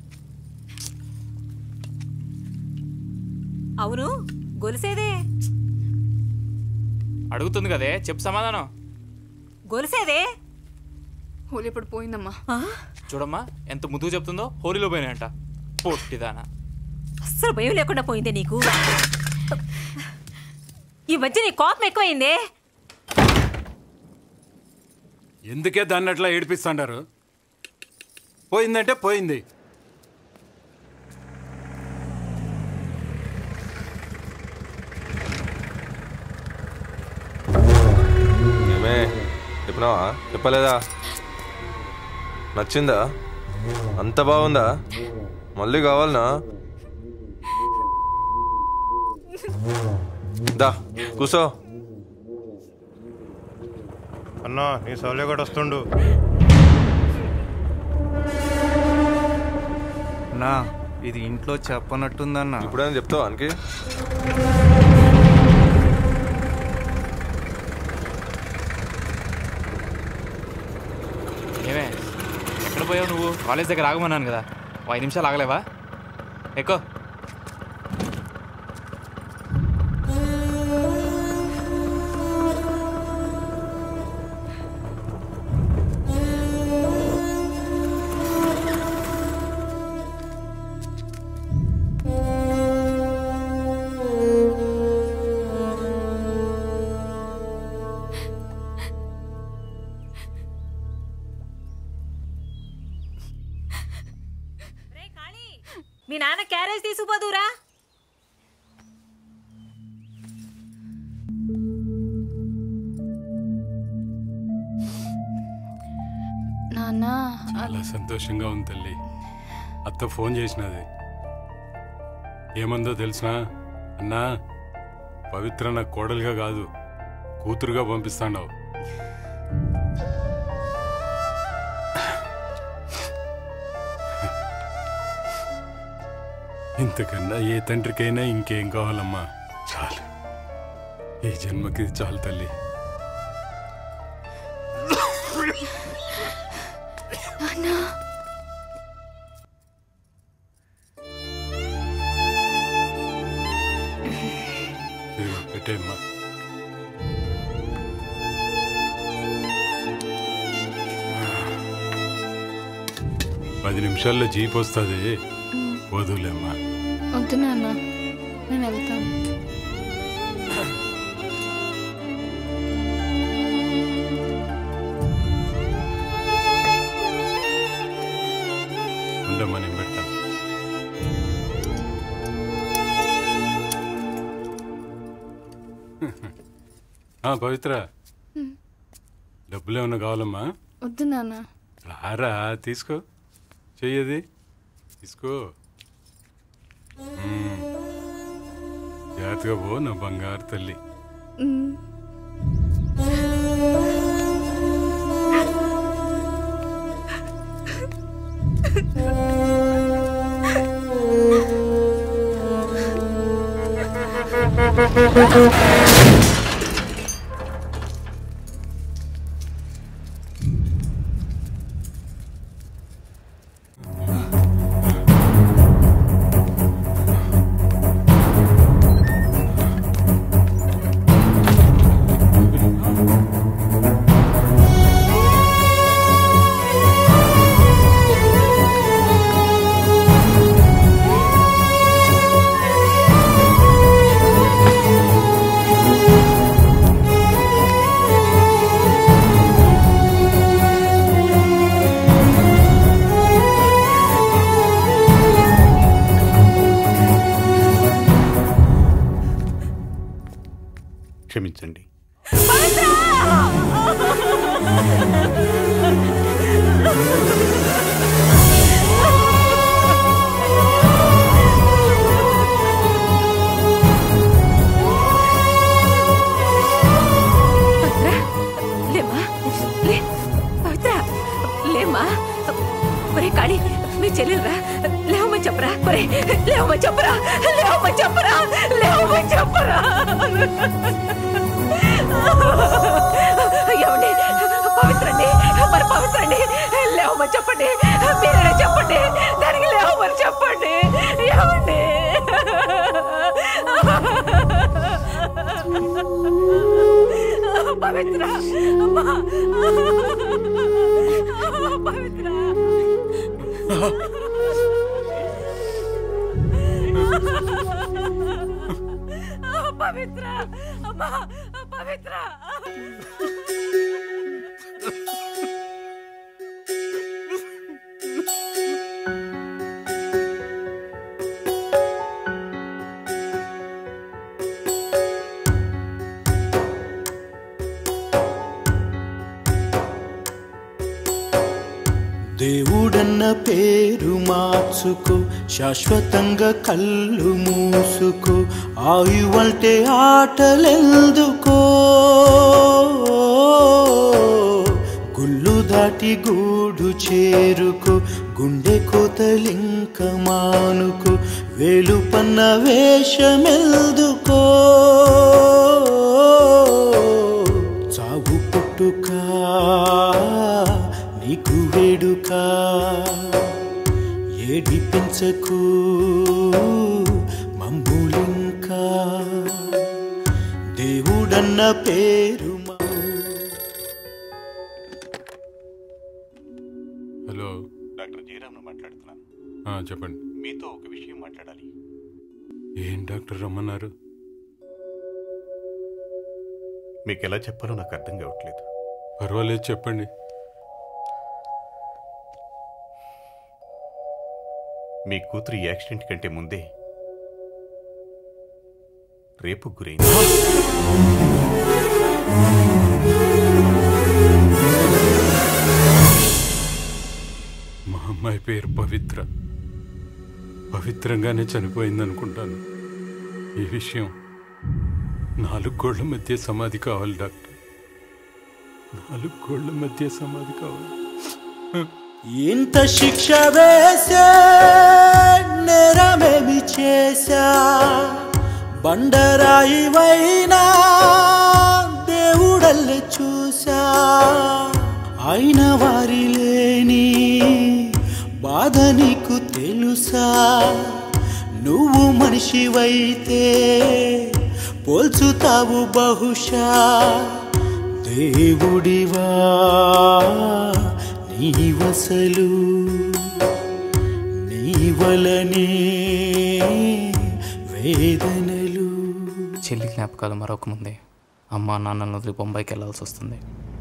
అవును గొలుసేదే అడుగుతుంది కదే చెప్పు సమాధానం గొలుసేదే హోలీ ఇప్పుడు పోయిందమ్మా చూడమ్మా ఎంత ముద్దుగా చెప్తుందో హోలీలో పోయినాయంట పొట్టిదానా అస్సలు భయం లేకుండా పోయిందే నీకు ఈ మధ్య నీ కోపం ఎక్కువైందే ఎందుకే దాన్ని అట్లా ఏడిపిస్తాండారు పోయిందంటే పోయింది ఏమే చెప్పినావా చెప్పలేదా నచ్చిందా అంత బాగుందా మళ్ళీ కావాలనా దా కూసో అన్నా నీ సౌలే కూడా వస్తుండు నా ఇది ఇంట్లో చెప్పనట్టుందన్నా ఇప్పుడైనా చెప్తావా అనికి ఏమే ఎక్కడ పోయావు నువ్వు కాలేజ్ దగ్గర ఆగమన్నాను కదా ఓ ఐదు నిమిషాలు ఆగలేవా ఎక్కువ మీ నాన్న క్యారేజ్ తీసుకుపోదురా నాన్న చాలా సంతోషంగా ఉంది తల్లి అత్త ఫోన్ చేసినది ఏమందో తెలిసినా అన్నా పవిత్ర నాకు కోడలుగా కాదు కూతురుగా పంపిస్తాండవు ఇంతకన్నా ఏ తండ్రికైనా ఇంకేం కావాలమ్మా చాలు ఈ జన్మకి ఇది చాలు తల్లి అన్నా ఇదిగో పెట్టేమ్మా పది నిమిషాల్లో జీప్ వస్తుంది వదులేమ్మా వద్దు నాన్న నేను వెళ్తాను ఉండమ్మా నేను పెడతాను ఆ, పవిత్ర హ్మ్. డబ్బులు ఏమన్నా కావాలమ్మా వద్దు నాన్న రారా తీసుకో చెయ్యది తీసుకో మ్మ్. జాగ్రత్తగా పో నా బంగారు తల్లి ఉమ్. క్షమించండి లేమ్మా లే పవిత్ర లేమ్మా ఒరే కాళీ మీ చెల్లెలరా లేవమ్మని చెప్పరా ఒరే లేవమ్మని చెప్పరా లేవమ్మని చెప్పరా లేవమ్మని చెప్పరా ఏమండి పవిత్రండి మరి పవిత్రండి లేవమ్మని చెప్పండి మీరే చెప్పండి దానికి లేవమని చెప్పండి ఏమండి పవిత్ర అమ్మా పవిత్ర పవిత్ర అమ్మా పవిత్ర దేవుడన్న పేరు మార్చుకో శాశ్వతంగా కళ్ళు మూసుకో ఆయువంటే ఆటలెందుకో గుళ్ళు దాటి గూడు చేరుకో గుండె కోతలింక మానుకో వేలు పన్న వేషమెల్దుకో చావు పుట్టుక నీకు వేడుక ఏడిపించకు మమ్ములింకా దేవుడన్న పేరు మా- హలో డాక్టర్ జయరామ్ను మాట్లాడుతున్నాను ఆ, చెప్పండి మీతో ఒక విషయం మాట్లాడాలి ఏం డాక్టర్ రమ్మన్నారు మీకు ఎలా చెప్పాలో నాకు అర్థం కావట్లేదు పర్వాలేదు చెప్పండి మీ కూతురు ఈ యాక్సిడెంట్ కంటే ముందే రేపు గురైంది మా అమ్మాయి పేరు పవిత్ర పవిత్రంగానే చనిపోయింది అనుకుంటాను ఈ విషయం నాలుగు గోళ్ల మధ్య సమాధి కావాలి డాక్టర్ నాలుగు గోళ్ల మధ్య సమాధి కావాలి ఇంత శిక్ష వేసే నేరమేమి చేశా బండరాయి వైనా దేవుడల్లే చూసా అయిన వారి లేని బాధ నీకు తెలుసా నువ్వు మనిషివైతే పోల్చుతావు బహుశా దేవుడివా నీవసలు నీ వలనే వేదనలు చెల్లి జ్ఞాపకాలు మరొక ముందే అమ్మ నాన్నలను వదిలి బొంబాయికి వెళ్ళాల్సి వస్తుంది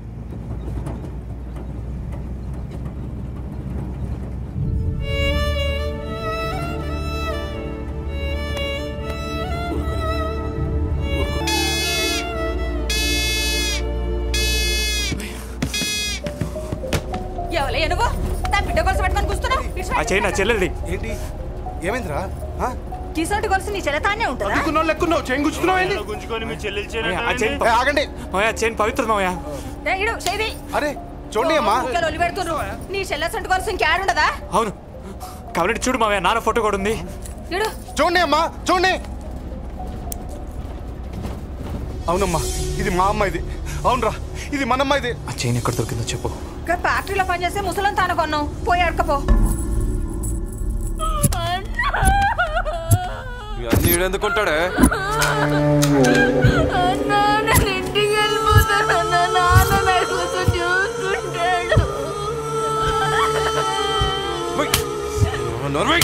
ఎవలే నువ్వు నా బిడ్డ గొలుసు పెట్టుకొని కూస్తున్నావు ఆ చేయి నా చెల్లెలిది ఏంటి ఏమైందిరా కిసోటి గొలుసు నీ చెల్లతానే ఉంటుందా లెక్కున్నావు చేయి గుచ్చుకున్నావు గుంజుకొని మీ చెల్లెలు ఆ చైన్ ప- ఆగండి. చైన్ పవిత్ర మావయ్య ఏ, ఇడు చేది అరే చూడండి అమ్మా ఒలి పెడుతున్నారు నీ చెల్లసంటి గొలుసు ఇంకేడుండదా అవును కాబట్టి చూడు మావయ్య నాన్న ఫోటో కూడా ఉంది ఇడు చూడండి అమ్మా చూడండి అవునమ్మా ఇది మా అమ్మ ఇది అవునరా ఇది మన అమ్మ ఇది ఆ చైన్ ఎక్కడ దొరికిందో చెప్పు ఇక్కడ ఫ్యాక్టరీలో పనిచేసే ముసలం తాను కొన్నావు పోయి అడకపో మీ అన్ని ఈడెందుకుంటాడే ఇంటికి వెళ్ళిపోతాను నాన్న నా కోసం చూసుకుంటాడు నోర్వై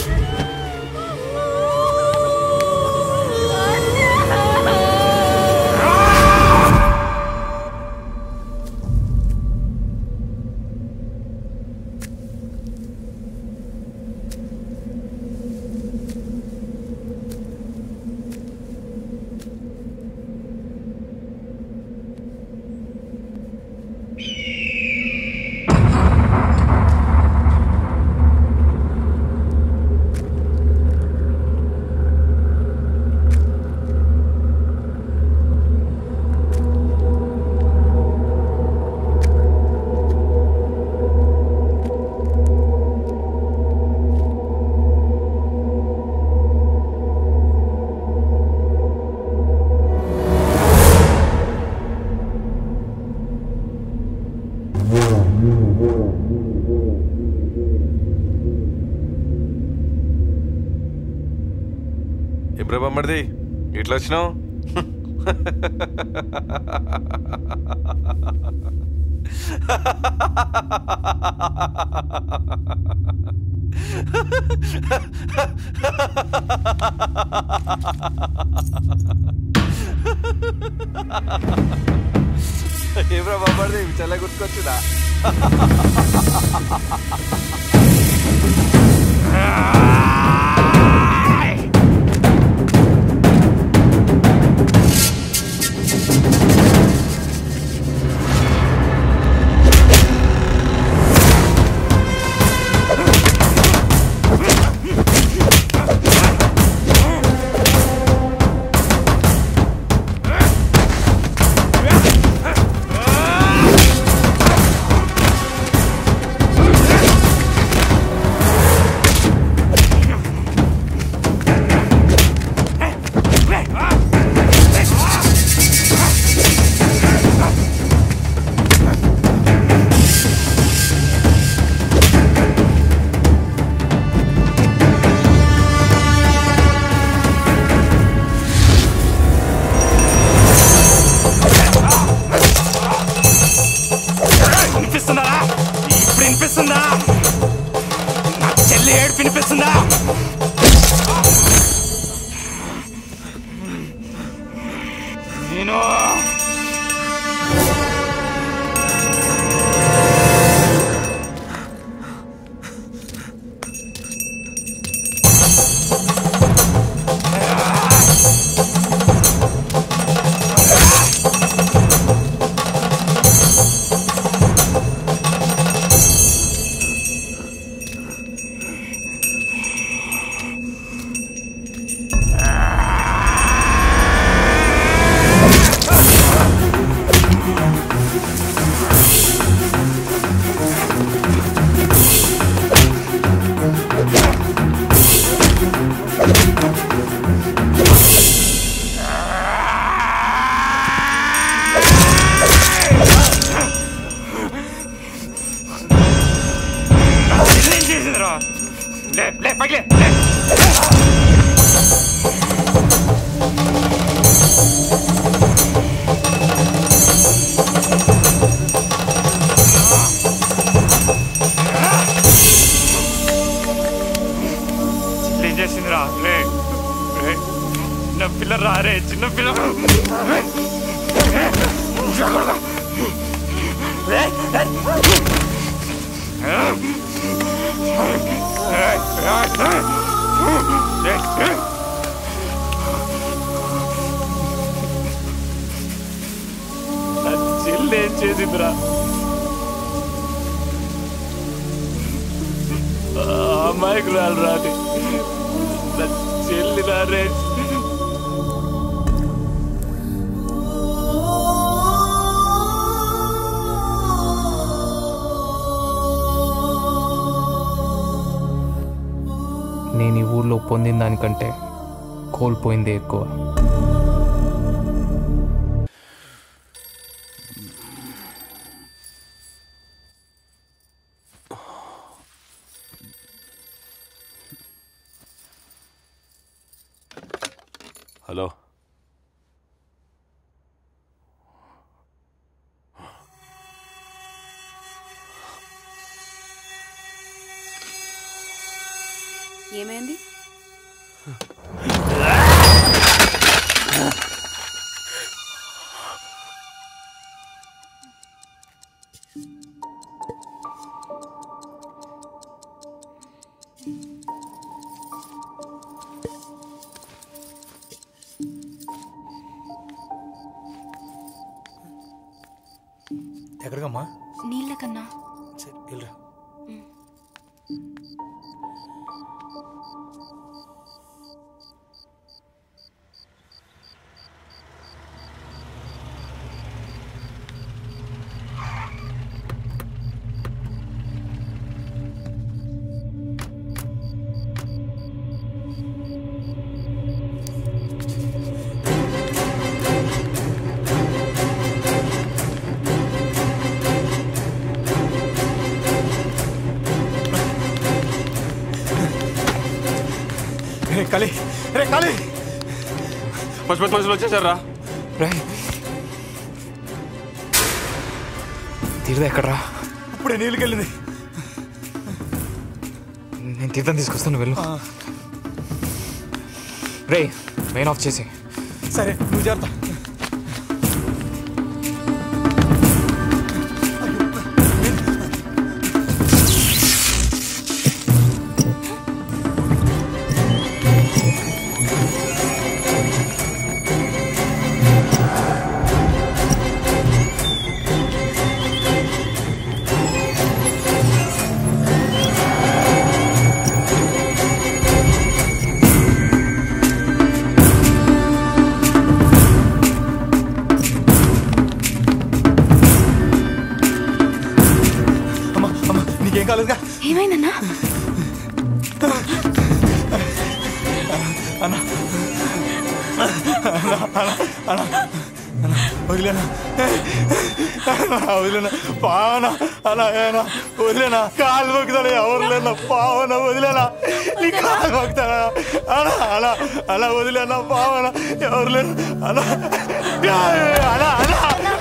ఎప్పుడు బొమ్మడిది ఇట్లా వచ్చినావు ఏమ్రా బొమ్మడిది చాలా గుర్తుకొచ్చిందా వినిపిస్తుందా ఇప్పుడు వినిపిస్తుందా నా చెల్లి ఏడు వినిపిస్తుందా నేను చెల్లి ఏం చేసిందిరా అమ్మాయికి రాలు రాని నా చెల్లి రే నేను ఈ ఊర్లో పొందిన దానికంటే కోల్పోయిందే ఎక్కువ హలో ఏమైంది ఎక్కడికమ్మా నీళ్ళ కన్నా సరే వెళ్ళరా రే కలి రే కలి పశుపతి మనుషులు వచ్చేసారా రే తీర్థ ఎక్కడ్రా ఇప్పుడే నీళ్ళకి వెళ్ళింది నేను తీర్థం తీసుకొస్తాను వెళ్ళు రే మెయిన్ ఆఫ్ చేసి సరే నువ్వు చేరతా నీకేం కాలేదుగా ఏమైందన్నా అన్నా అన్నా అన్నా అన్నా అన్నా వదిలేనా అన్నా, వదిలేనా పావనా అలా ఏనా వదిలేనా కాలు మొక్కుతాడు ఎవరు లేనా పావన వదిలేనా నీ కాలు మొక్కుతాడా అలా అలా అలా వదిలేనా పావన ఎవరు లేరు అలా అలా అలా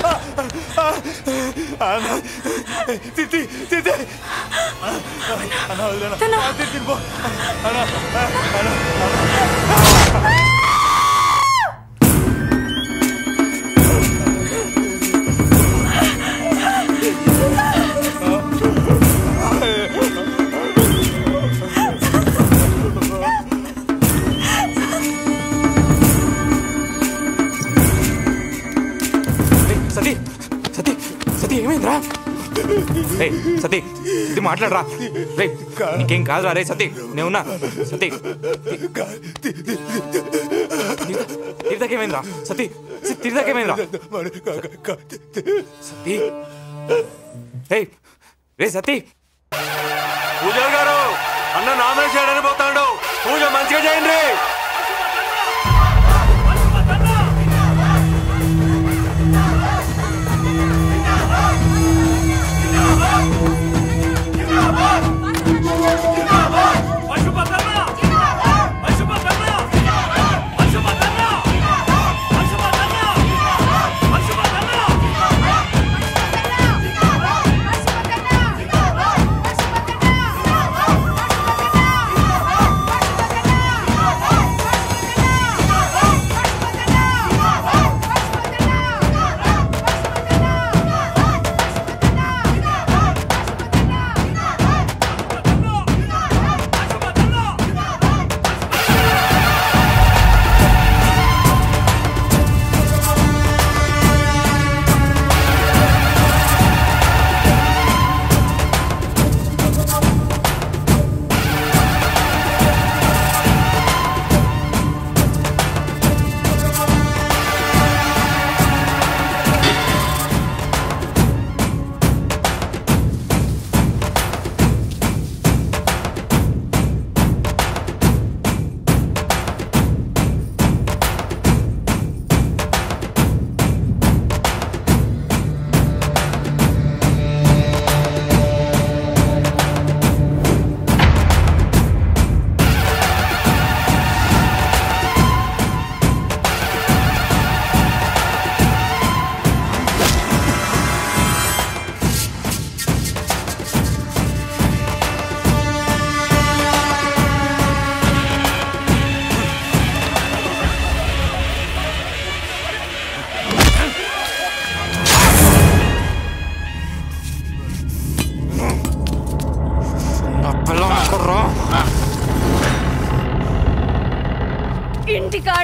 అలా తిత్తి తిత్తి అన్న వదిలేనా తిత్తి పో అన్నా అన్నా సతీ సతీ సతీ ఏమైందిరా రే సతీ ఇది మాట్లాడరా రే నీకేం కాదురా రే సతీ నేనున్నా సతీ తీర్థకేమైందిరా సతీ తీర్థకేమైందిరా సతీ రే రే సతీ పూజారి గారు అన్న నామినేషన్ చేయడానికి పోతాడు పూజ మంచిగా చేయండి జిందాబాద్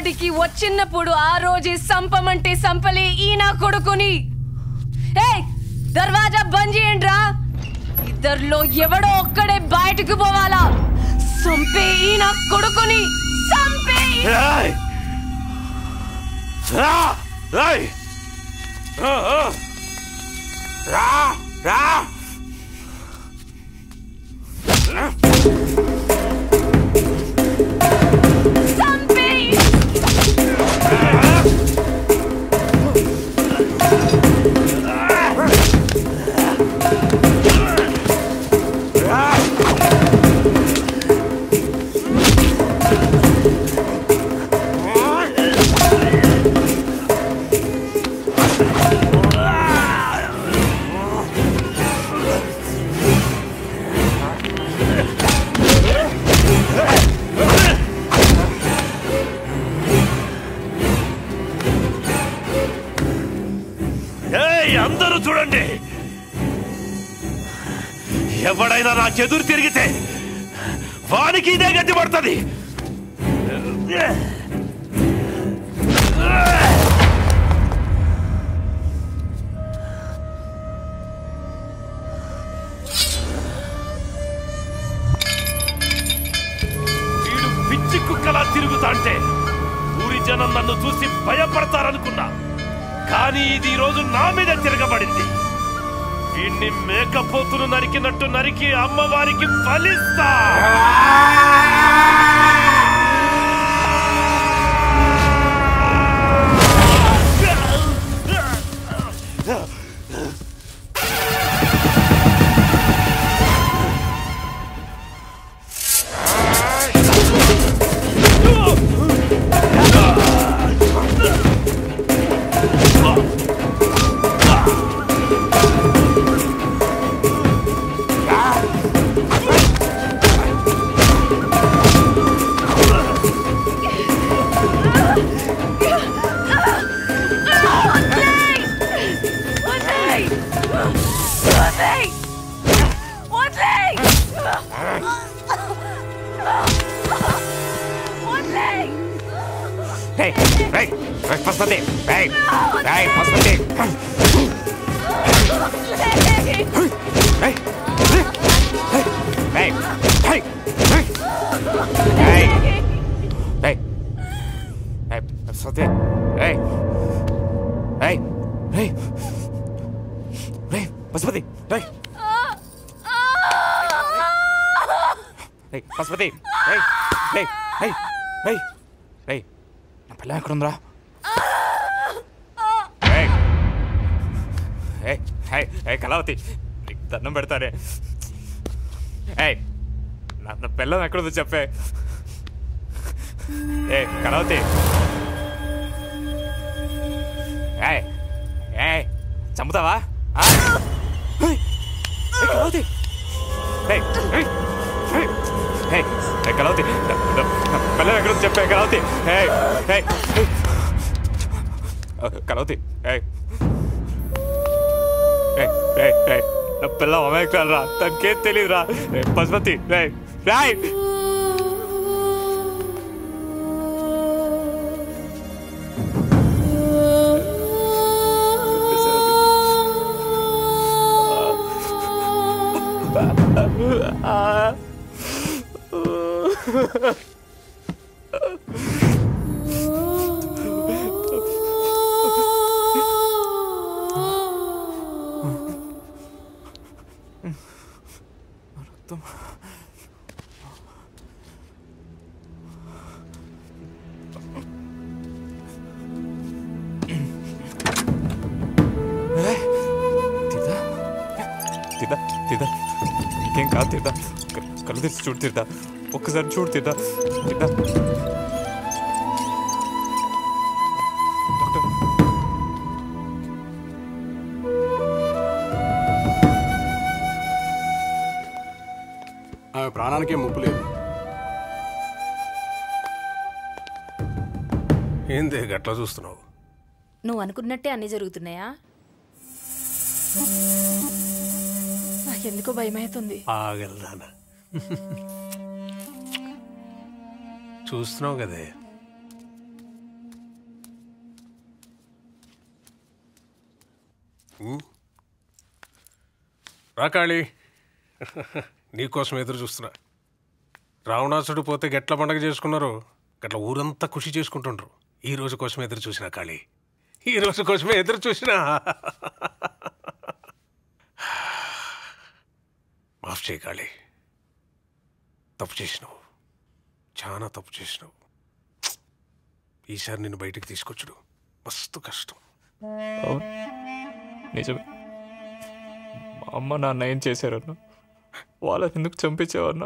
ఇక్కడికి వచ్చినప్పుడు ఆ రోజు సంపమంటే సంపలే ఈ నా కొడుకుని ఏయ్ దర్వాజా బంద్ చేయండిరా ఇద్దరిలో ఎవడో ఒక్కడే బయటకు పోవాలా సంపే ఈ నా కొడుకుని సంపే ఈ- ఏయ్! రా! ఏయ్! ఆ, ఆ! రా! రా! సంపే ఈ- ఏయ్ అందరూ చూడండి ఎవడైనా నా చెదురు తిరిగితే వానికి ఇదే గతి పడుతుంది వీడు పిచ్చి కుక్కలా తిరుగుతాంటే ఊరి జనం నన్ను చూసి భయపడతారనుకున్నా కానీ ఇది ఈ రోజు నా మీద తిరగబడింది వీణ్ణి మేకపోతును నరికినట్టు నరికి అమ్మవారికి ఫలిస్తా Hey, hey, hey, Pashupati hey, hey, Pashupati hey, hey, hey, hey, hey, hey, hey, Pashupati hey, hey, hey, hey, Pashupati hey, hey, Pashupati hey, hey, hey, hey, hey, నా పిల్ల ఎక్కడుందిరా ఏయ్ ఏయ్ ఏయ్ ఏయ్ కళావతి నీకు దండం పెడతానే ఏయ్ నా నా పిల్లం ఎక్కడుందో చెప్పే ఏ కళావతి ఏయ్ ఏయ్ చంపుతావా ఆ? ఏయ్, ఏయ్, కళావతి ఏయ్ ఏయ్ ఏయ్ ఏయ్ ఏయ్ కళావతి నా- నా- నా పిల్లం ఎక్కడుందో చెప్పే కళావతి ఏయ్ ఏయ్ ఏయ్. కలవతి ఏయ్ ఏయ్ ఏయ్ ఏయ్ నా పిల్ల అమాయకురాలు రా తనకేం తెలియదురా ఏయ్, పశుపతి రేయ్ రాయ్ తీద్దా తీద్దా ఇంకేం కాదు తీద్దా క- కళ్ళు తెరిచి చూడు తీద్దా ఒక్కసారి చూడు తీద్దా తీద్దా డాక్టర్ ఆమె ప్రాణానికే ముప్పు లేదు ఏంది గట్లా చూస్తున్నావు నువ్వు అనుకున్నట్టే అన్నీ జరుగుతున్నాయా నాకెందుకో భయమవుతుంది ఆగలదానా చూస్తున్నావు కదే రాకాళి నీకోసం ఎదురు చూస్తున్నా రావణాసుడు పోతే గెట్ల పండగ చేసుకున్నారు గట్ల ఊరంతా ఖుషి చేసుకుంటుండ్రు ఈ రోజు కోసం ఎదురు చూసినా కాళీ ఈ రోజు కోసమే ఎదురు చూసినా మాఫ్ చేయి కాళీ తప్పు చేసినావు చాలా తప్పు చేసినావు ఈసారి నిన్ను బయటికి తీసుకొచ్చుడు మస్తు కష్టం అవును నిజమే మా అమ్మ నాన్న ఏం చేశారన్నా వాళ్ళని ఎందుకు చంపించేవన్నా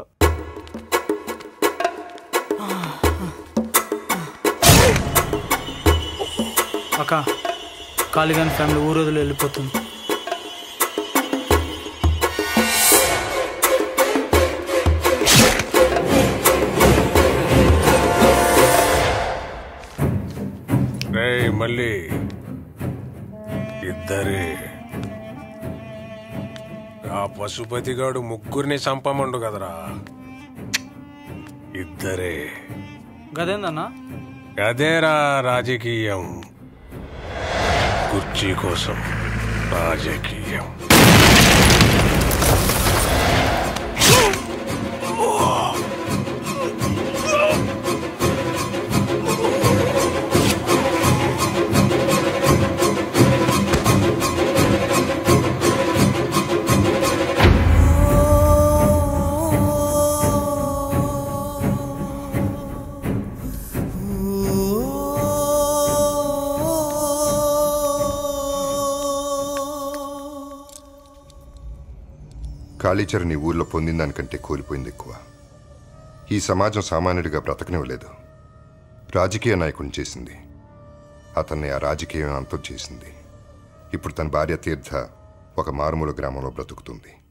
అక్క కాళీగాన్ ఫ్యామిలీ ఊరోజులు వెళ్ళిపోతుంది రే మళ్ళీ ఇద్దరే ఆ పశుపతిగాడు ముగ్గురిని చంపమండు కదరా ఇద్దరే గదేందన్నా అదేరా రాజకీయం కుర్చీ కోసం రాజకీయం కాళీచరణ్ ఈ ఊర్లో పొందిన దానికంటే కోల్పోయింది ఎక్కువ ఈ సమాజం సామాన్యుడిగా బ్రతకనివ్వలేదు రాజకీయ నాయకుడిని చేసింది అతన్ని ఆ రాజకీయం అంతం చేసింది ఇప్పుడు తన భార్య తీర్థ ఒక మారుమూల గ్రామంలో బ్రతుకుతుంది